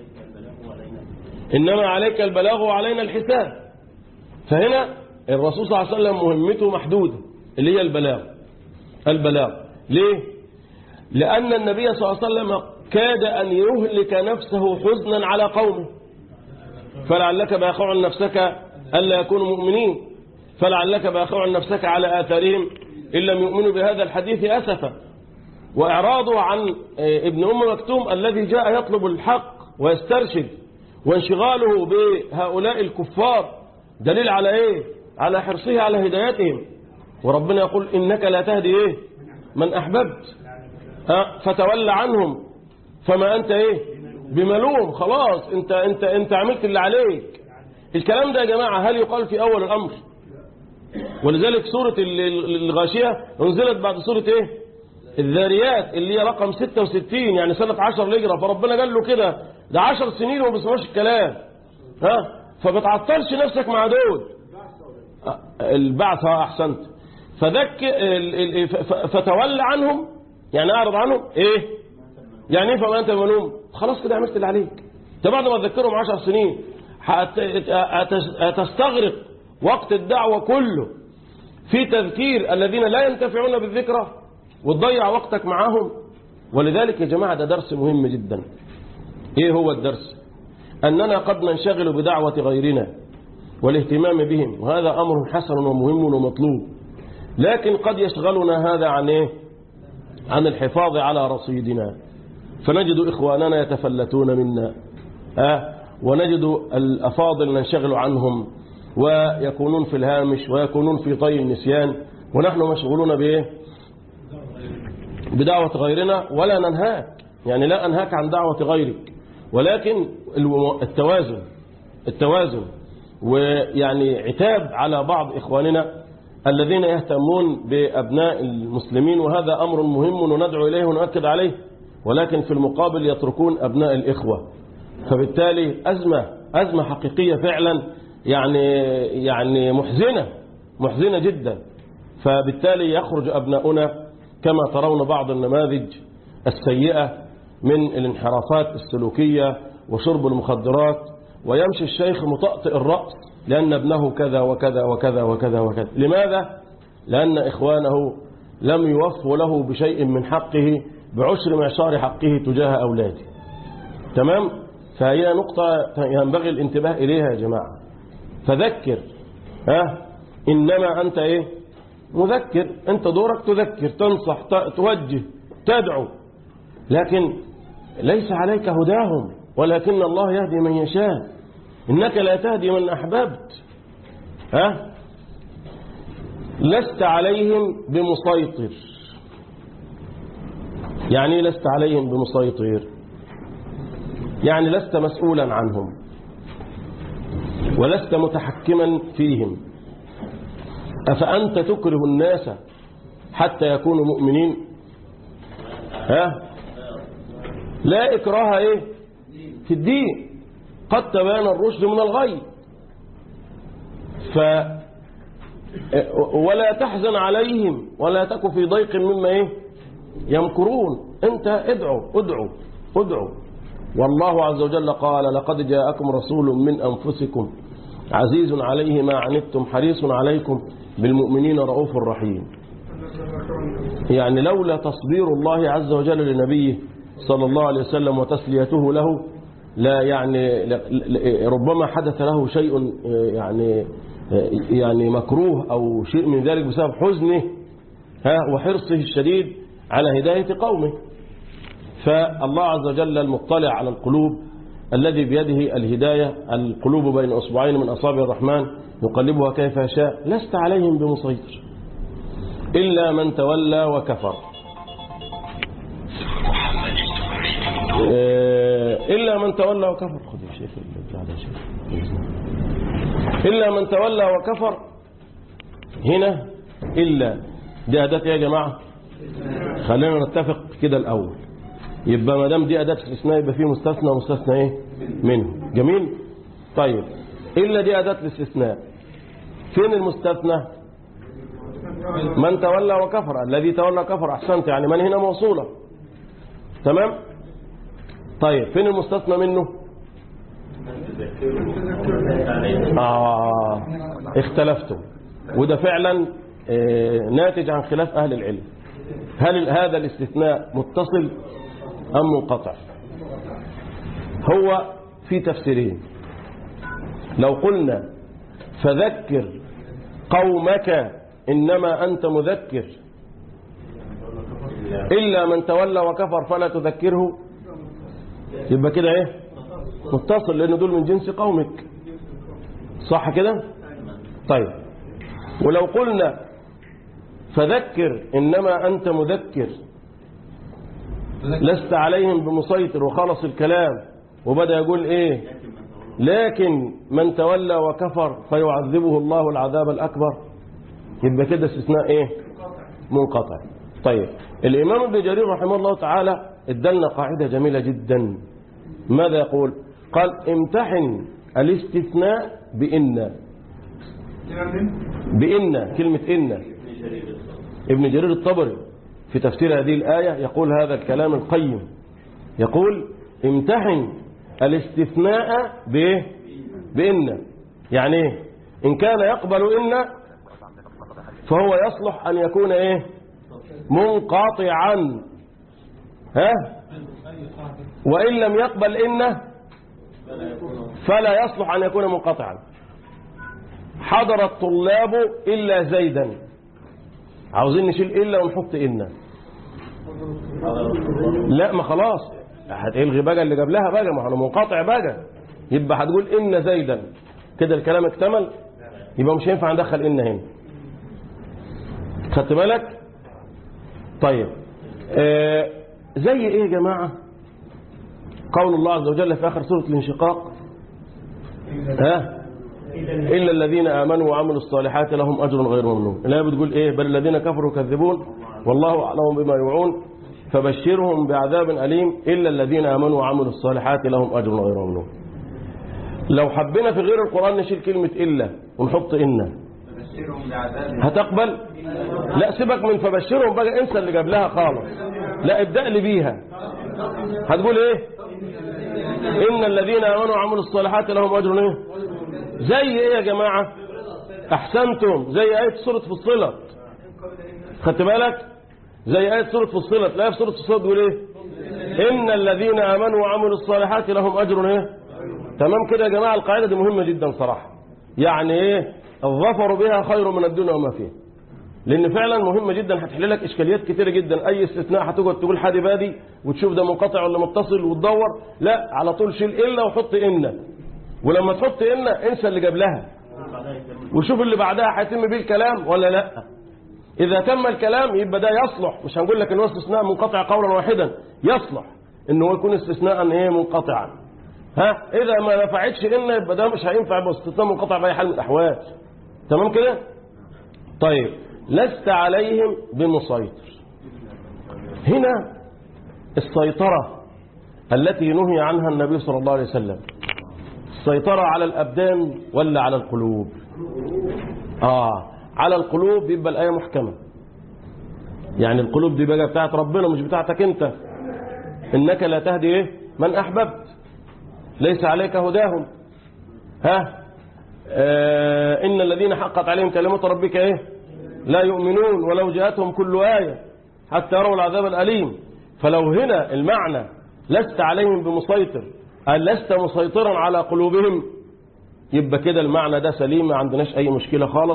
انما عليك البلاغ وعلينا الحساب فهنا الرسول صلى الله عليه وسلم مهمته محدوده اللي هي البلاغ البلاغ ليه لأن النبي صلى الله عليه وسلم كاد أن يهلك نفسه حزنا على قومه فلعلك باخع نفسك ألا يكونوا مؤمنين فلعلك باخع نفسك على آثارهم إن لم يؤمنوا بهذا الحديث أسفا وإعراضه عن ابن أم مكتوم الذي جاء يطلب الحق ويسترشد وانشغاله بهؤلاء الكفار دليل على إيه على حرصه على هدايتهم وربنا يقول إنك لا تهدي إيه من أحببت ها فتولى عنهم فما أنت إيه بملوم خلاص أنت, أنت, أنت عملت اللي عليك الكلام ده يا جماعة هل يقال في أول الأمر ولذلك سورة ال- ال- الغاشية انزلت بعد سورة إيه الذاريات اللي هي رقم 66 يعني سنة 10 الهجرة فربنا قال له كده ده 10 سنين وما بيسمعوش الكلام ها فبتعطلش نفسك مع دول البعث ها أحسنت فذك ال- ال- ف- ف- فتولى عنهم يعني أعرض عنهم إيه يعني إيه فما أنت ملوم خلاص كده عملت اللي عليك انت بعد ما تذكرهم عشر سنين هت- هت- هتستغرق وقت الدعوة كله في تذكير الذين لا ينتفعون بالذكرى وتضيع وقتك معاهم ولذلك يا جماعة ده درس مهم جدا ايه هو الدرس أننا قد ننشغل بدعوة غيرنا والاهتمام بهم وهذا أمر حسن ومهم ومطلوب لكن قد يشغلنا هذا عن ايه عن الحفاظ على رصيدنا فنجد إخواننا يتفلتون منا أه؟ ونجد الأفاضل ننشغل عنهم ويكونون في الهامش ويكونون في طي النسيان ونحن مشغولون بإيه بدعوة غيرنا ولا ننهاك يعني لا أنهاك عن دعوة غيرك ولكن الو- التوازن التوازن ويعني عتاب على بعض إخواننا الذين يهتمون بأبناء المسلمين وهذا أمر مهم وندعو إليه ونؤكد عليه ولكن في المقابل يتركون أبناء الإخوة فبالتالي أزمة أزمة حقيقية فعلا يعني يعني محزنة محزنة جدا فبالتالي يخرج أبناؤنا كما ترون بعض النماذج السيئة من الانحرافات السلوكية وشرب المخدرات ويمشي الشيخ مطأطئ الرأس لأن ابنه كذا وكذا وكذا وكذا وكذا لماذا؟ لأن إخوانه لم يوفوا له بشيء من حقه بعشر معشار حقه تجاه أولاده تمام؟ فهي نقطة ينبغي الانتباه إليها يا جماعة فذكر ها إنما أنت إيه مذكر أنت دورك تذكر تنصح ت- توجه تدعو لكن ليس عليك هداهم ولكن الله يهدي من يشاء إنك لا تهدي من أحببت ها لست عليهم بمسيطر يعني إيه لست عليهم بمسيطر يعني لست مسؤولا عنهم ولست متحكما فيهم أفأنت تكره الناس حتى يكونوا مؤمنين ها لا إكراه إيه في الدين قد تبان الرشد من الغي ف ولا تحزن عليهم ولا تك في ضيق مما إيه يمكرون انت ادعو ادعو ادعو والله عز وجل قال لقد جاءكم رسول من أنفسكم عزيز عليه ما عنتم حريص عليكم بالمؤمنين رؤوف رحيم يعني لولا تصبير الله عز وجل لنبيه صلى الله عليه وسلم وتسليته له لا يعني لا- لا- ربما حدث له شيء يعني يعني مكروه أو شيء من ذلك بسبب حزنه ها وحرصه الشديد على هداية قومه فالله عز وجل المطلع على القلوب الذي بيده الهداية القلوب بين أصبعين من أصابع الرحمن يقلبها كيف يشاء لست عليهم بمسيطر إلا من تولى وكفر آه، إلا من تولى وكفر خذ يا شيخ البتاع ده يا شيخ. إلا من تولى وكفر هنا إلا دي أداة إيه يا جماعة خلينا نتفق كده الأول يبقى ما دام دي أداة استثناء يبقى فيه مستثنى ومستثنى إيه منه جميل طيب إلا دي أداة الاستثناء فين المستثنى من تولى وكفر الذي تولى كفر أحسنت يعني من هنا موصولة تمام طيب فين المستثنى منه آه اختلفتم وده فعلا آه، ناتج عن خلاف أهل العلم هل هذا الاستثناء متصل أم منقطع هو في تفسيرين لو قلنا فذكر قومك إنما أنت مذكر إلا من تولى وكفر فلا تذكره يبقى كده إيه متصل لأن دول من جنس قومك صح كده طيب ولو قلنا فذكر إنما أنت مذكر لست عليهم بمسيطر وخلص الكلام وبدأ يقول إيه لكن من تولى وكفر فيعذبه الله العذاب الأكبر يبقى كده استثناء إيه منقطع طيب الإمام ابن جرير رحمه الله تعالى ادلنا قاعدة جميلة جدا ماذا يقول قال امتحن الاستثناء بإن بإن كلمة إن ابن جرير الطبري في تفسير هذه الآية يقول هذا الكلام القيم يقول امتحن الاستثناء بإيه بإن يعني إيه إن كان يقبل إن فهو يصلح أن يكون إيه منقطعا ها وإن لم يقبل إن فلا يصلح أن يكون منقطعا حضر الطلاب إلا زيدا عاوزين نشيل إلا ونحط إن لا ما خلاص هتلغي بقى اللي قبلها بقى ما احنا منقطع بقى يبقى هتقول إن زيدا كده الكلام اكتمل يبقى مش هينفع ندخل إن هنا خدت بالك طيب آه زي ايه يا جماعة قول الله عز وجل في آخر سورة الانشقاق ها إلا الذين آمنوا وعملوا الصالحات لهم أجر غير ممنون الآية بتقول إيه بل الذين كفروا يكذبون والله أعلم بما يوعون فبشرهم بعذاب أليم إلا الذين آمنوا وعملوا الصالحات لهم أجر غير ممنون لو حبينا في غير القرآن نشيل كلمة إلا ونحط إن هتقبل لا سيبك من فبشرهم بقى انسى اللي قبلها خالص لا ابدأ لي بيها هتقول ايه ان الذين امنوا وعملوا الصالحات لهم اجر ايه زي ايه يا جماعة احسنتم زي ايه سورة فصلت خدت بالك زي ايه سورة فصلت لا في سورة فصلت تقول ايه ان الذين امنوا وعملوا الصالحات لهم اجر ايه تمام كده يا جماعة القاعدة دي مهمة جدا صراحة يعني ايه الظفر بها خير من الدنيا وما فيها لان فعلا مهمة جدا هتحل لك اشكاليات كتيرة جدا اي استثناء هتقعد تقول حادي بادي وتشوف ده منقطع ولا متصل وتدور لا على طول شيل الا وحط ان ولما تحط ان انسى اللي قبلها وشوف اللي بعدها هيتم بيه الكلام ولا لا اذا تم الكلام يبقى ده يصلح مش هنقول لك ان هو استثناء منقطع قولا واحدا يصلح ان هو يكون استثناء ايه منقطعا ها اذا ما نفعتش ان يبقى ده مش هينفع يبقى استثناء منقطع باي حال من الاحوال تمام كده طيب لست عليهم بمسيطر هنا السيطرة التي نهي عنها النبي صلى الله عليه وسلم السيطرة على الأبدان ولا على القلوب آه على القلوب يبقى الآية محكمة يعني القلوب دي بقى بتاعت ربنا مش بتاعتك انت انك لا تهدي ايه من احببت ليس عليك هداهم ها آه ان الذين حقت عليهم كلمه ربك ايه لا يؤمنون ولو جاءتهم كل ايه حتى يروا العذاب الاليم فلو هنا المعنى لست عليهم بمسيطر قال لست مسيطرا على قلوبهم يبقى كده المعنى ده سليم ما عندناش اي مشكله خالص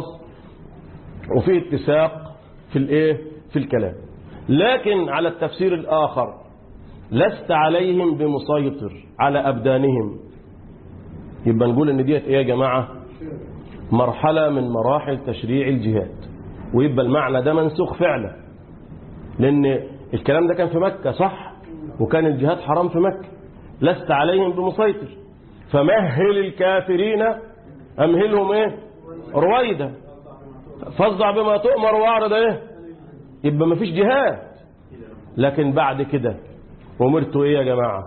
وفي اتساق في الايه في الكلام لكن على التفسير الاخر لست عليهم بمسيطر على ابدانهم يبقى نقول ان ديت ايه يا جماعه مرحله من مراحل تشريع الجهاد ويبقى المعنى ده منسوخ فعلا لان الكلام ده كان في مكه صح وكان الجهاد حرام في مكه لست عليهم بمسيطر فمهل الكافرين امهلهم ايه رويدا فاصدع بما تؤمر واعرض ايه يبقى مفيش جهاد لكن بعد كده امرت ايه يا جماعه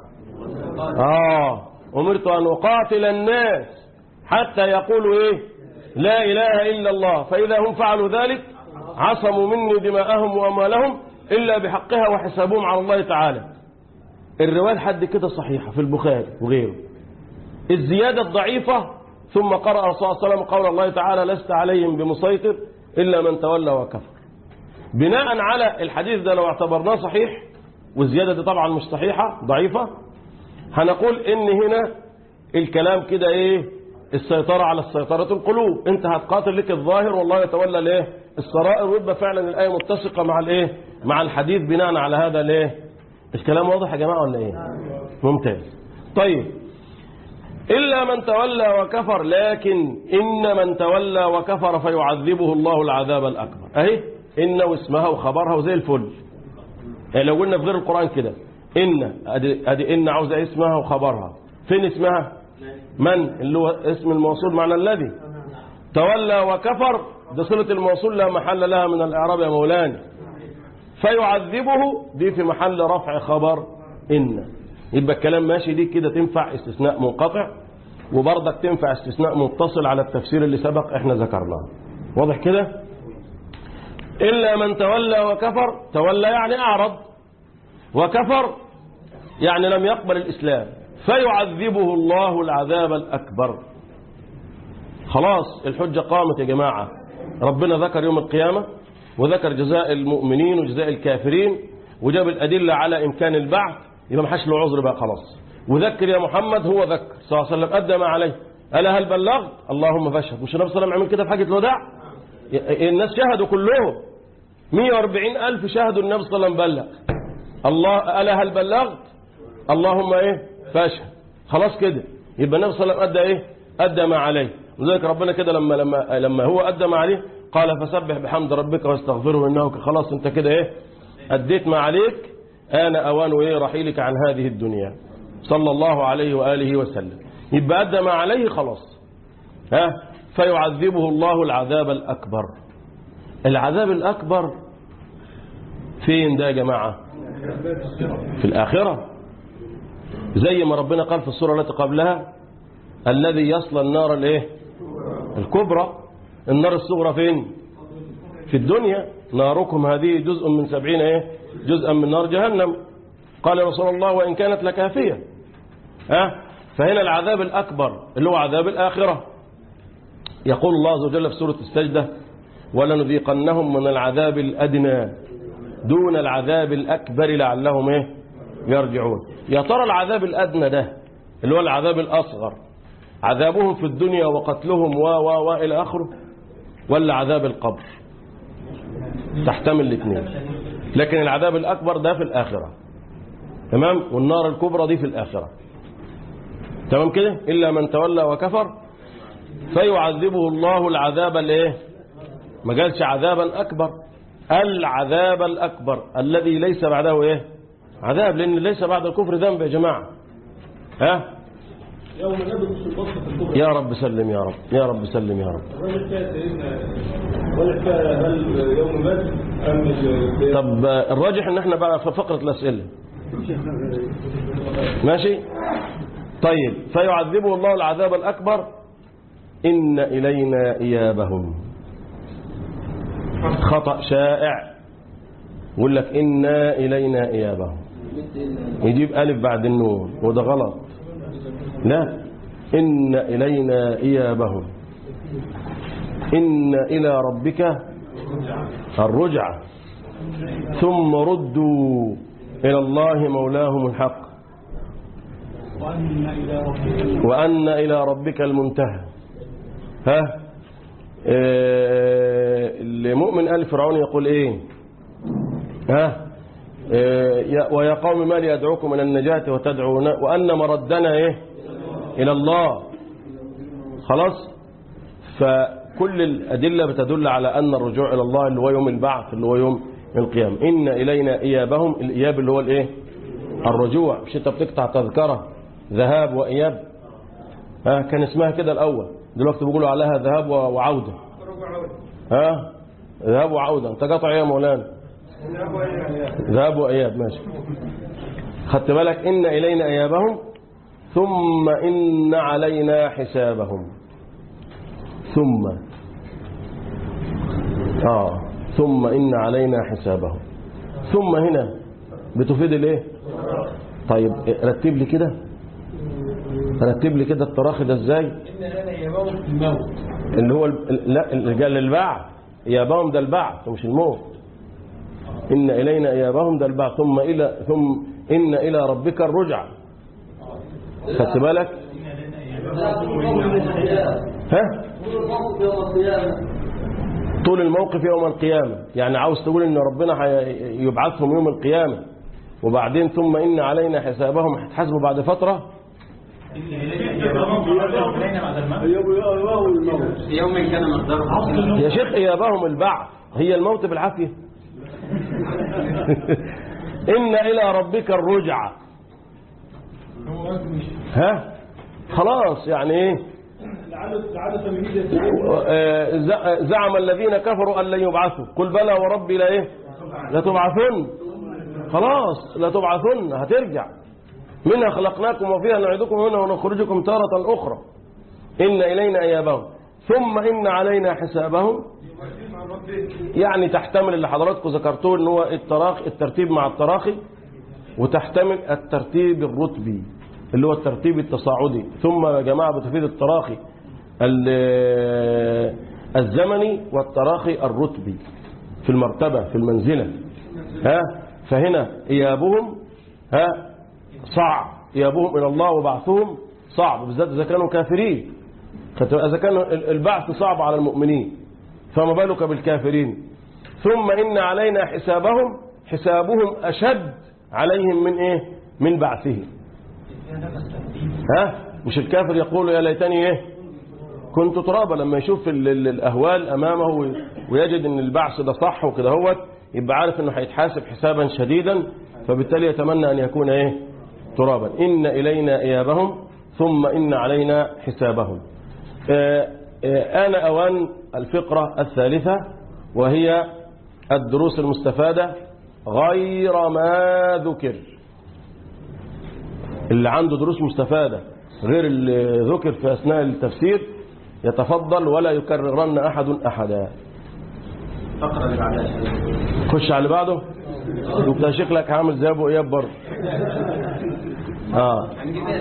اه امرت ان اقاتل الناس حتى يقولوا ايه لا اله الا الله فاذا هم فعلوا ذلك عصموا مني دماءهم واموالهم الا بحقها وحسابهم على الله تعالى الروايه لحد كده صحيحه في البخاري وغيره الزياده الضعيفه ثم قرأ رسول الله صلى الله عليه وسلم قول الله تعالى لست عليهم بمسيطر إلا من تولى وكفر بناء على الحديث ده لو اعتبرناه صحيح والزيادة دي طبعا مش صحيحة ضعيفة هنقول ان هنا الكلام كده ايه السيطرة على السيطرة القلوب انت هتقاتل لك الظاهر والله يتولى الايه السرائر ويبقى فعلا الآية متسقة مع الايه مع الحديث بناء على هذا الايه الكلام واضح يا جماعة ولا ايه ممتاز طيب إلا من تولى وكفر لكن إن من تولى وكفر فيعذبه الله العذاب الأكبر أهي إن واسمها وخبرها وزي الفل يعني لو قلنا في غير القرآن كده إن أدي, أدي إن عاوزة اسمها وخبرها فين اسمها من اللي هو اسم الموصول معنى الذي تولى وكفر ده صلة الموصول لا محل لها من الإعراب يا مولانا فيعذبه دي في محل رفع خبر إن يبقى الكلام ماشي دي كده تنفع استثناء منقطع وبرضك تنفع استثناء متصل على التفسير اللي سبق احنا ذكرناه واضح كده إلا من تولى وكفر تولى يعني أعرض وكفر يعني لم يقبل الإسلام فيعذبه الله العذاب الأكبر خلاص الحجة قامت يا جماعة ربنا ذكر يوم القيامة وذكر جزاء المؤمنين وجزاء الكافرين وجاب الأدلة على إمكان البعث يبقى ما حدش له عذر بقى خلاص وذكر يا محمد هو ذكر صلى الله عليه وسلم أدى ما عليه ألا هل بلغت اللهم فاشهد مش النبي صلى الله عليه وسلم عمل كده في حاجة الوداع الناس شهدوا كلهم 140 ألف شهدوا النبي صلى الله عليه وسلم بلغ الله ألا هل بلغت اللهم إيه فاشهد خلاص كده يبقى النبي صلى الله عليه وسلم أدى إيه أدى ما عليه ولذلك ربنا كده لما لما لما هو أدى ما عليه قال فسبح بحمد ربك واستغفره إنه خلاص أنت كده إيه أديت ما عليك آن أوان إيه رحيلك عن هذه الدنيا صلى الله عليه وآله وسلم يبقى أدى ما عليه خلاص ها فيعذبه الله العذاب الأكبر العذاب الأكبر فين ده يا جماعة في الآخرة زي ما ربنا قال في السورة التي قبلها الذي يصل النار الايه الكبرى النار الصغرى فين في الدنيا ناركم هذه جزء من سبعين ايه جزءا من نار جهنم قال يا رسول الله وإن كانت لكافية ها فهنا العذاب الأكبر اللي هو عذاب الآخرة يقول الله عز وجل في سورة السجدة ولنذيقنهم من العذاب الأدنى دون العذاب الأكبر لعلهم إيه يرجعون يا ترى العذاب الأدنى ده اللي هو العذاب الأصغر عذابهم في الدنيا وقتلهم و و و إلى آخره ولا عذاب القبر تحتمل الاثنين لكن العذاب الأكبر ده في الآخرة تمام والنار الكبرى دي في الآخرة تمام كده إلا من تولى وكفر فيعذبه الله العذاب الايه ما قالش عذابا أكبر العذاب الأكبر الذي ليس بعده إيه عذاب لأن ليس بعد الكفر ذنب يا جماعة ها يوم نبت البصة الكبرى يا رب سلم يا رب يا رب سلم يا رب الراجل فيها سيدنا ولا فيها هل يوم بدر أم ال- طب آه، الراجح ان احنا بقى في فقرة الأسئلة ماشي طيب فيعذبه الله العذاب الأكبر إن إلينا إيابهم خطأ شائع يقول لك إنا إلينا إيابهم يجيب ألف بعد النون وده غلط لا إن إلينا إيابهم إن إلى ربك الرجعة ثم ردوا إلى الله مولاهم الحق وأن إلى ربك وأن إلى ربك المنتهى ها آه، المؤمن آل فرعون يقول إيه ها آه، يا- ويا قوم ما لي أدعوكم إلى النجاة وتدعون وأن مردنا إيه إلى الله خلاص فكل الأدلة بتدل على أن الرجوع إلى الله اللي هو يوم البعث اللي هو يوم القيامة إن إلينا إيابهم الإياب اللي هو الإيه الرجوع مش أنت بتقطع تذكرة ذهاب وإياب ها كان اسمها كده الأول دلوقتي بيقولوا عليها ذهاب و- وعودة ها ذهاب وعودة انت قاطع ايه يا مولانا ذهاب وإياب ماشي خدت بالك إن إلينا إيابهم ثم إن علينا حسابهم ثم آه ثم إن علينا حسابهم ثم هنا بتفيد الايه طيب رتب لي كده رتب لي كده التراخي ده ازاي إن أنا يبوم الموت اللي هو ال- لا اللي قال البعث ايابهم ده البعث مش الموت ان الينا ايابهم ده البعث ثم الى ثم ان الى ربك الرجع خدت بالك ها طول الموقف يوم القيامة يعني عاوز تقول ان ربنا هي- يبعثهم يوم القيامة وبعدين ثم ان علينا حسابهم هتحاسبوا بعد فترة يوم كان مقداره يا شيخ إيابهم البعث هي الموت بالعافية إن إلى ربك الرجعة ها خلاص يعني إيه آه، ز- زعم الذين كفروا أن لن يبعثوا قل بلى وربي لا إيه لتبعثن خلاص لتبعثن هترجع منها خلقناكم وفيها نعيدكم ومنها ونخرجكم تارة أخرى إن إلينا إيابهم ثم إن علينا حسابهم يعني تحتمل اللي حضراتكم ذكرتوه ان هو التراخي الترتيب مع التراخي وتحتمل الترتيب الرتبي اللي هو الترتيب التصاعدي ثم يا جماعة بتفيد التراخي ال- الزمني والتراخي الرتبي في المرتبة في المنزلة ها فهنا إيابهم ها صعب إيابهم إلى الله وبعثهم صعب بالذات إذا كانوا كافرين فتبقى إذا كان البعث صعب على المؤمنين فما بالك بالكافرين ثم إن علينا حسابهم حسابهم أشد عليهم من إيه من بعثهم ها مش الكافر يقول يا ليتني إيه كنت ترابا لما يشوف ال- ال- الأهوال أمامه وي- ويجد أن البعث ده صح وكده هو يبقى عارف أنه هيتحاسب حسابا شديدا فبالتالي يتمنى أن يكون إيه ترابا إن إلينا إيابهم ثم إن علينا حسابهم آه، آه، آن أوان الفقرة الثالثة وهي الدروس المستفادة غير ما ذكر اللي عنده دروس مستفادة غير اللي ذكر في أثناء التفسير يتفضل ولا يكررن أحد أحدا الفقرة اللي بعدها خش على اللي بعده انت شكلك عامل زي ابو اياب برضه اه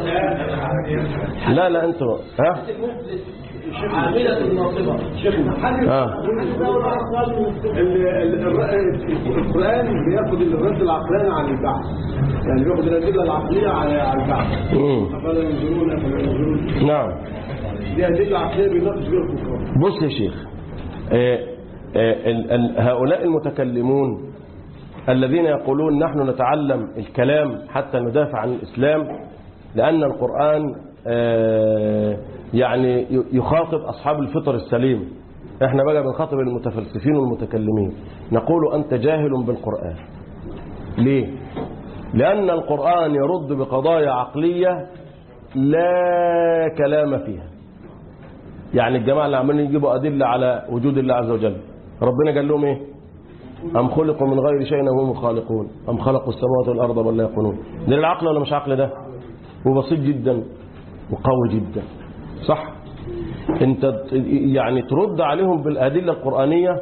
لا لا انتوا ها عاملة الناصبة شيخنا اه ال- ال- الر- القرآن بياخد الرد العقلاني عن البعث يعني بياخد الأدلة العقلية على على البعث مم. أفلا ينظرون أفلا ينظرون نعم دي أدلة عقلية بيناقش بيها الكفار بص يا شيخ آه، آه، ال- ال- هؤلاء المتكلمون الذين يقولون نحن نتعلم الكلام حتى ندافع عن الإسلام لأن القرآن آه، يعني ي- يخاطب أصحاب الفطر السليم احنا بقى بنخاطب المتفلسفين والمتكلمين نقول أنت جاهل بالقرآن ليه؟ لأن القرآن يرد بقضايا عقلية لا كلام فيها يعني الجماعة اللي عمالين يجيبوا أدلة على وجود الله عز وجل ربنا قال لهم إيه أم خلقوا من غير شيء وهم خالقون أم خلقوا السماوات والأرض بل لا يقولون ده العقل ولا مش عقل ده وبسيط جدا وقوي جدا صح انت ت- يعني ترد عليهم بالأدلة القرآنية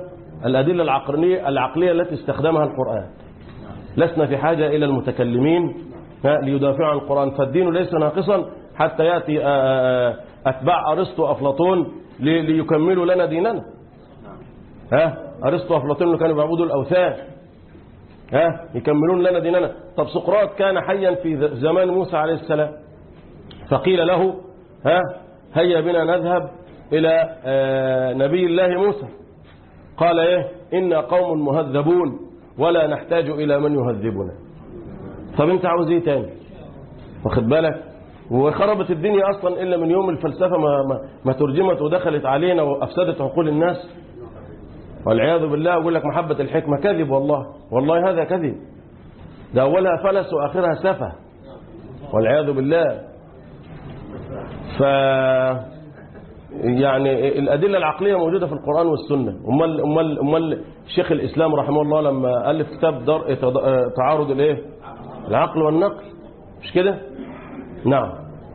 الأدلة العقلية العقلية التي استخدمها القرآن لسنا في حاجة إلى المتكلمين ها، ليدافعوا عن القرآن فالدين ليس ناقصا حتى يأتي آه، آه، أتباع أرسطو وأفلاطون لي- ليكملوا لنا ديننا ها أرسطو وأفلاطون اللي كانوا بيعبدوا الأوثان ها يكملون لنا ديننا طب سقراط كان حيا في ذ- زمان موسى عليه السلام فقيل له ها هيا بنا نذهب إلى آه، نبي الله موسى قال إيه إنا قوم مهذبون ولا نحتاج إلى من يهذبنا طب أنت عاوز إيه تاني واخد بالك وخربت الدنيا أصلا إلا من يوم الفلسفة ما, ما, ما ترجمت ودخلت علينا وأفسدت عقول الناس والعياذ بالله أقول لك محبة الحكمة كذب والله والله هذا كذب ده أولها فلس وآخرها سفه والعياذ بالله ف يعني الأدلة العقلية موجودة في القرآن والسنة أمال أمال أمال شيخ الإسلام رحمه الله لما ألف كتاب درء تض- تعارض الإيه العقل والنقل مش كده نعم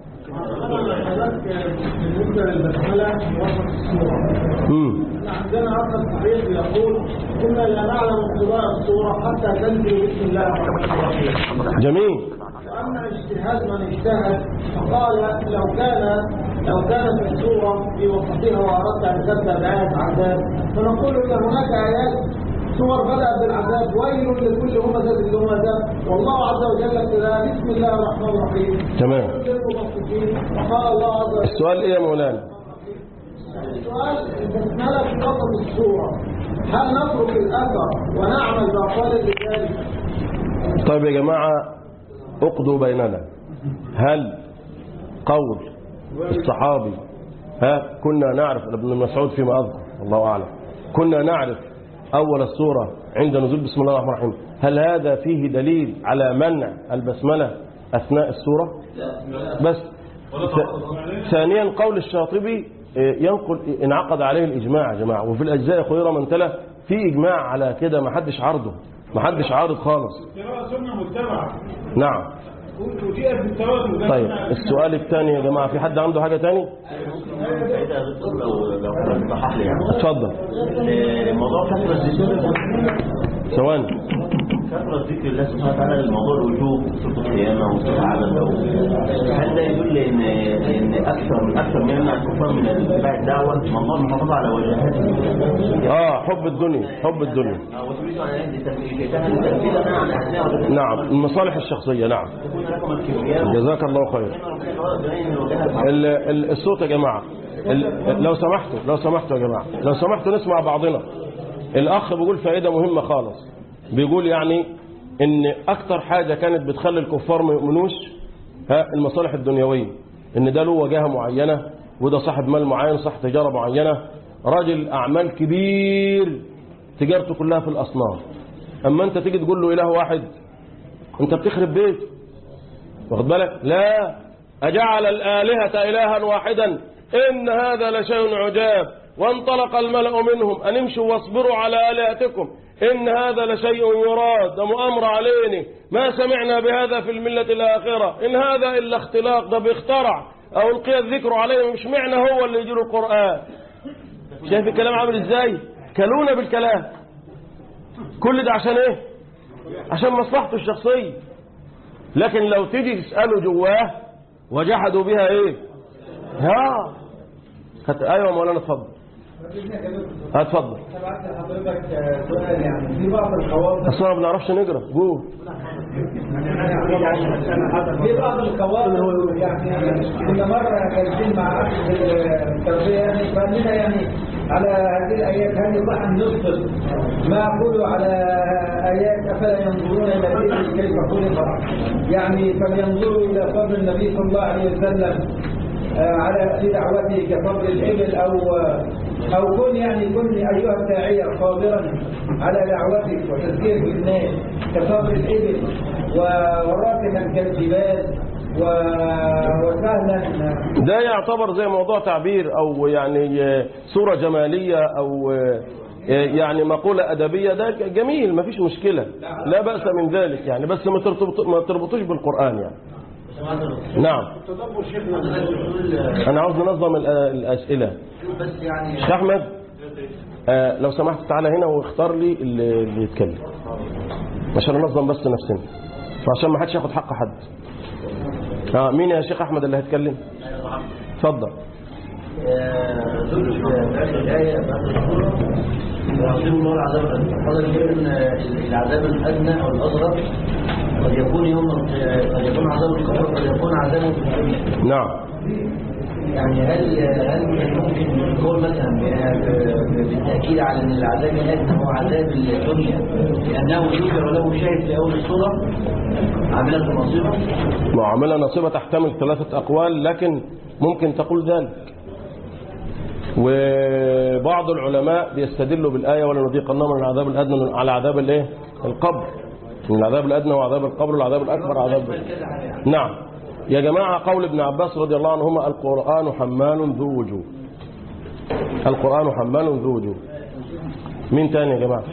بالنسبة للبسملة وسط السورة امم احنا عندنا أصل صحيح يقول كنا لا نعلم انطباع السورة حتى تنتهي بسم الله الرحمن الرحيم جميل وأما اجتهاد من اجتهد فقال لو كان لو كانت السورة في وسطها وأردت أن تبدأ بآية عذاب فنقول إن هناك آيات سور بدأت بالعذاب ويل لكل همزة لمزة والله عز وجل ابتدأ بسم الله الرحمن الرحيم تمام للمطففين وقال الله عز وجل السؤال إيه يا مولانا السؤال البسملة في وسط السورة هل نترك الأثر ونعمل بأقوال الرجال طيب يا جماعة اقضوا بيننا هل قول الصحابي ها كنا نعرف ابن مسعود فيما أذكر الله أعلم كنا نعرف أول السورة عند نزول بسم الله الرحمن الرحيم هل هذا فيه دليل على منع البسملة أثناء السورة بس ث- ثانيا قول الشاطبي آه، ينقل انعقد عليه الإجماع يا جماعة وفي الأجزاء خيرة من تلا في إجماع على كده ما حدش عارضه ما حدش عارض خالص قراءة سنة متبعة نعم وجيء بالتواتر طيب السؤال الثاني يا جماعة في حد عنده حاجة تاني لو لو صحح لي يعني اتفضل موضوع كثرة ذكر ثواني كثرة ذكر الله سبحانه وتعالى لموضوع الوجوب وصفة القيامة وصفة العدم ده هل ده يدل ان ان اكثر اكثر ما يمنع الكفار من اتباع الدعوة موضوع المحافظة على وجهاتهم اه حب الدنيا حب الدنيا وتريد ان يهدي تنفيذها تنفيذا عن اثناء وتنفيذ نعم المصالح الشخصية نعم تكون لكم الكبرياء جزاك الله خير ال- ال- الصوت يا جماعة ال- لو سمحتوا لو سمحتوا يا جماعة لو سمحتوا نسمع بعضنا الأخ بيقول فائدة مهمة خالص بيقول يعني إن أكتر حاجة كانت بتخلي الكفار ما يؤمنوش ها المصالح الدنيوية إن ده له وجهة معينة وده صاحب مال معين صاحب تجارة معينة راجل أعمال كبير تجارته كلها في الأصناف أما أنت تيجي تقول له إله واحد أنت بتخرب بيت واخد بالك لا أجعل الآلهة إلها واحدا إن هذا لشيء عجاب وانطلق الملأ منهم أن امشوا واصبروا على آلهتكم إن هذا لشيء يراد ده مؤامرة علينا ما سمعنا بهذا في الملة الآخرة إن هذا إلا اختلاق ده بيخترع أو القي الذكر عليه مش معنى هو اللي يجي له القرآن شايف الكلام عامل ازاي كلونا بالكلام كل ده عشان ايه عشان مصلحته الشخصيه لكن لو تيجي تسأله جواه وجحدوا بها ايه ها هت... ايوه مولانا اتفضل اتفضل بعت لحضرتك سؤال يعني في بعض القوافل اصلا ما بنعرفش نقرا قول في بعض القوافل يعني كنا مرة جالسين مع أخ في التربية يعني فقال لنا يعني على هذه الآيات هل يصح أن نسقط ما أقول على آيات أفلا ينظرون إلى الإبل كيف خلق يعني فلينظروا إلى فضل النبي صلى الله عليه وسلم آه، على في دعوته كفضل الإبل أو أو كن يعني كن أيها الداعية صابرا على دعوتك وتذكير الناس كفضل الإبل و- وراسخا كالجبال و- وسهلا ده يعتبر زي موضوع تعبير او يعني آه، صورة جمالية او آه، آه، يعني مقولة أدبية ده جميل ما فيش مشكلة لا بأس من ذلك يعني بس ما ترتبط ما تربطوش بالقرآن يعني نعم أنا عاوز ننظم الأ- الأسئلة بس يعني شيخ أحمد آه لو سمحت تعالى هنا واختار لي اللي, اللي يتكلم عشان ننظم بس نفسنا فعشان ما حدش ياخد حق حد آه مين يا شيخ احمد اللي هيتكلم اتفضل ذكر في هذه الآية بعد الصورة يعظم الله العذاب الأدنى هذا الكلام العذاب الأدنى أو الأصغر قد يكون يوم قد يكون عذاب القبر قد يكون عذابه في الدنيا نعم يعني هل هل ممكن نقول مثلا ب- بالتأكيد على أن العذاب الأدنى هو عذاب الدنيا لأنه يذكر له شيء في أول السورة عاملة نصيبة معاملة نصيبة تحتمل ثلاثة أقوال لكن ممكن تقول ذلك وبعض العلماء بيستدلوا بالآية ولنذيقنهم من العذاب الأدنى على عذاب الايه القبر من العذاب الأدنى وعذاب القبر والعذاب الأكبر عذاب نعم يا جماعة قول ابن عباس رضي الله عنهما القرآن حمال ذو وجوه القرآن حمال ذو وجوه مين تاني يا جماعة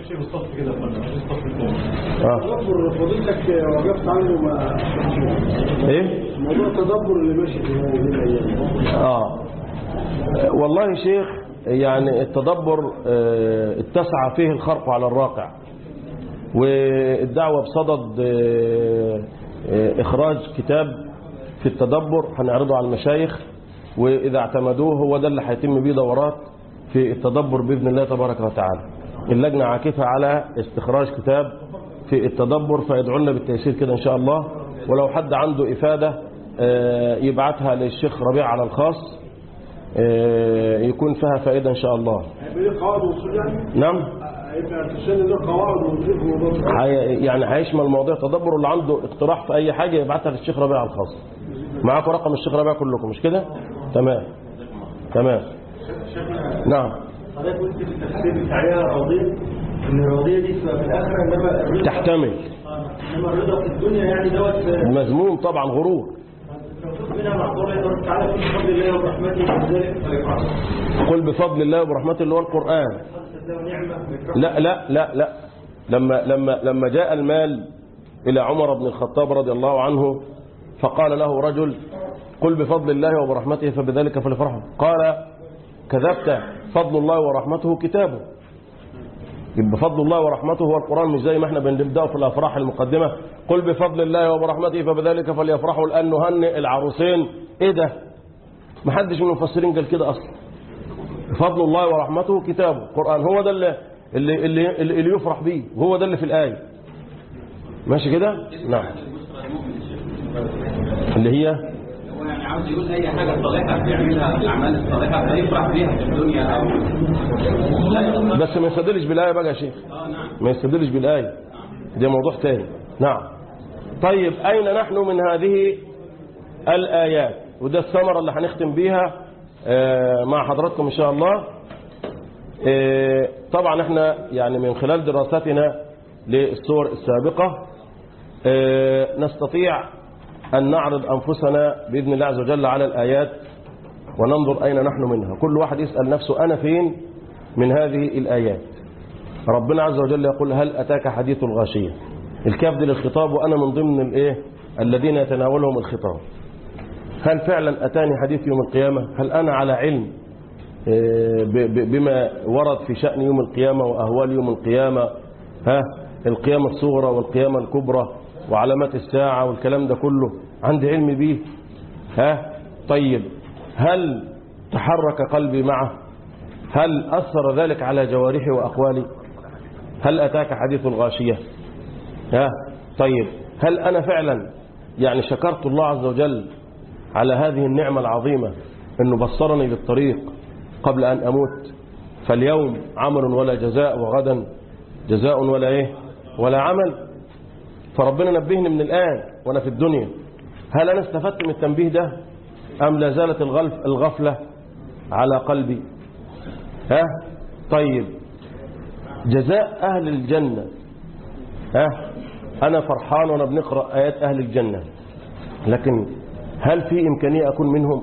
آه. تدبر فضيلتك وقفت عنه ما ايه موضوع التدبر اللي ماشي في هذه الايام آه والله يا شيخ يعني التدبر آه، اتسع فيه الخرق على الراقع والدعوة بصدد آه، آه، إخراج كتاب في التدبر هنعرضه على المشايخ وإذا اعتمدوه هو ده اللي هيتم بيه دورات في التدبر بإذن الله تبارك وتعالى اللجنة عاكفة على استخراج كتاب في التدبر فيدعو لنا بالتيسير كده إن شاء الله ولو حد عنده إفادة آه، يبعتها للشيخ ربيع على الخاص آه، يكون فيها فائدة إن شاء الله هيبقى ليه قواعد وصول يعني نعم هيبقى تشن له قواعد وصول في موضوع التدبر. هي- يعني هيشمل مواضيع تدبر واللي عنده اقتراح في أي حاجة يبعتها للشيخ ربيع على الخاص معاكم رقم الشيخ ربيع كلكم مش كده تمام تمام نعم حضرتك قلت في التفسير بتاعها الرضيع ان الرضيع دي تبقى في الاخره انما الرضا تحتمل انما الرضا في الدنيا يعني دوت مذموم طبعا غرور المفروض منها مع قول الله تعالى في فضل الله ورحمته وذلك فليفرحوا قل بفضل الله وبرحمته اللي هو القرآن حدثت له نعمه ويفرحوا. لا لا لا لا لما لما لما جاء المال إلى عمر بن الخطاب رضي الله عنه فقال له رجل قل بفضل الله وبرحمته فبذلك فليفرحوا قال كذبت فضل الله ورحمته كتابه يبقى فضل الله ورحمته هو القرآن مش زي ما احنا بنبدأه في الأفراح المقدمة قل بفضل الله وبرحمته فبذلك فليفرحوا الآن نهنئ العروسين ايه ده ما حدش من المفسرين قال كده أصلا فضل الله ورحمته كتابه القرآن هو ده اللي اللي اللي, اللي اللي يفرح به وهو ده اللي في الآية ماشي كده نعم اللي هي هو يعني عاوز يقول اي حاجه صالحه بيعملها الاعمال الصالحه فيفرح بيها في الدنيا او بس ما يستدلش بالآية بقى يا شيخ ما يستدلش بالآية ده موضوع تاني نعم طيب أين نحن من هذه الآيات وده الثمرة اللي هنختم بيها آه، مع حضراتكم إن شاء الله آه، طبعا احنا يعني من خلال دراستنا للصور السابقة آه، نستطيع أن نعرض أنفسنا بإذن الله عز وجل على الآيات وننظر أين نحن منها كل واحد يسأل نفسه أنا فين من هذه الآيات ربنا عز وجل يقول هل أتاك حديث الغاشية الكاف دي للخطاب وأنا من ضمن الإيه الذين يتناولهم الخطاب هل فعلا أتاني حديث يوم القيامة هل أنا على علم آه، ب- ب- بما ورد في شأن يوم القيامة وأهوال يوم القيامة ها القيامة الصغرى والقيامة الكبرى وعلامات الساعة والكلام ده كله عندي علم به ها طيب هل تحرك قلبي معه هل أثر ذلك على جوارحي وأقوالي هل أتاك حديث الغاشية ها طيب هل أنا فعلا يعني شكرت الله عز وجل على هذه النعمة العظيمة أنه بصرني للطريق قبل أن أموت فاليوم عمل ولا جزاء وغدا جزاء ولا إيه ولا عمل فربنا نبهني من الآن وأنا في الدنيا هل أنا استفدت من التنبيه ده أم لا زالت الغلف الغفلة على قلبي ها طيب جزاء أهل الجنة ها أنا فرحان وأنا بنقرأ آيات أهل الجنة لكن هل في إمكانية أكون منهم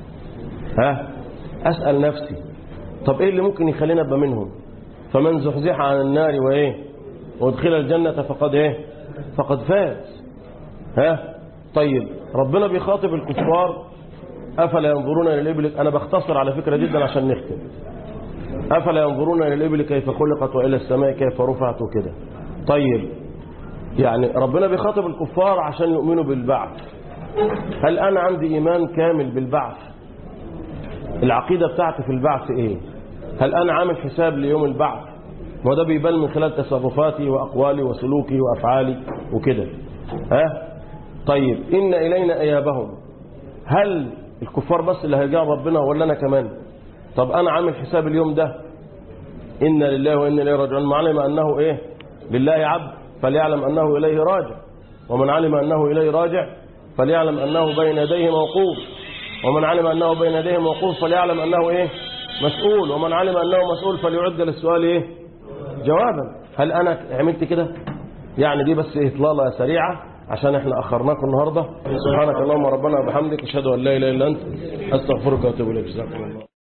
ها أسأل نفسي طب إيه اللي ممكن يخلينا أبقى منهم فمن زحزح عن النار وإيه وادخل الجنة فقد إيه فقد فاز ها طيب ربنا بيخاطب الكفار أفلا ينظرون إلى الإبل أنا بختصر على فكرة جدا عشان نختم أفلا ينظرون إلى الإبل كيف خلقت وإلى السماء كيف رفعت وكده طيب يعني ربنا بيخاطب الكفار عشان يؤمنوا بالبعث هل أنا عندي إيمان كامل بالبعث العقيدة بتاعتي في البعث إيه هل أنا عامل حساب ليوم البعث ما ده بيبان من خلال تصرفاتي وأقوالي وسلوكي وأفعالي وكده ها طيب إن إلينا إيابهم هل الكفار بس اللي هيرجعوا ربنا ولا أنا كمان طب أنا عامل حساب اليوم ده إن لله وإن إليه راجعون من علم أنه إيه لله عبد فليعلم أنه إليه راجع ومن علم أنه إليه راجع فليعلم أنه بين يديه موقوف ومن علم أنه بين يديه موقوف فليعلم أنه إيه مسؤول ومن علم أنه مسؤول فليعد للسؤال إيه جوابا هل أنا عملت كده يعني دي بس إطلالة سريعة عشان احنا أخرناكم النهاردة سبحانك اللهم ربنا وبحمدك أشهد أن لا إله إلا أنت أستغفرك وأتوب إليك جزاكم الله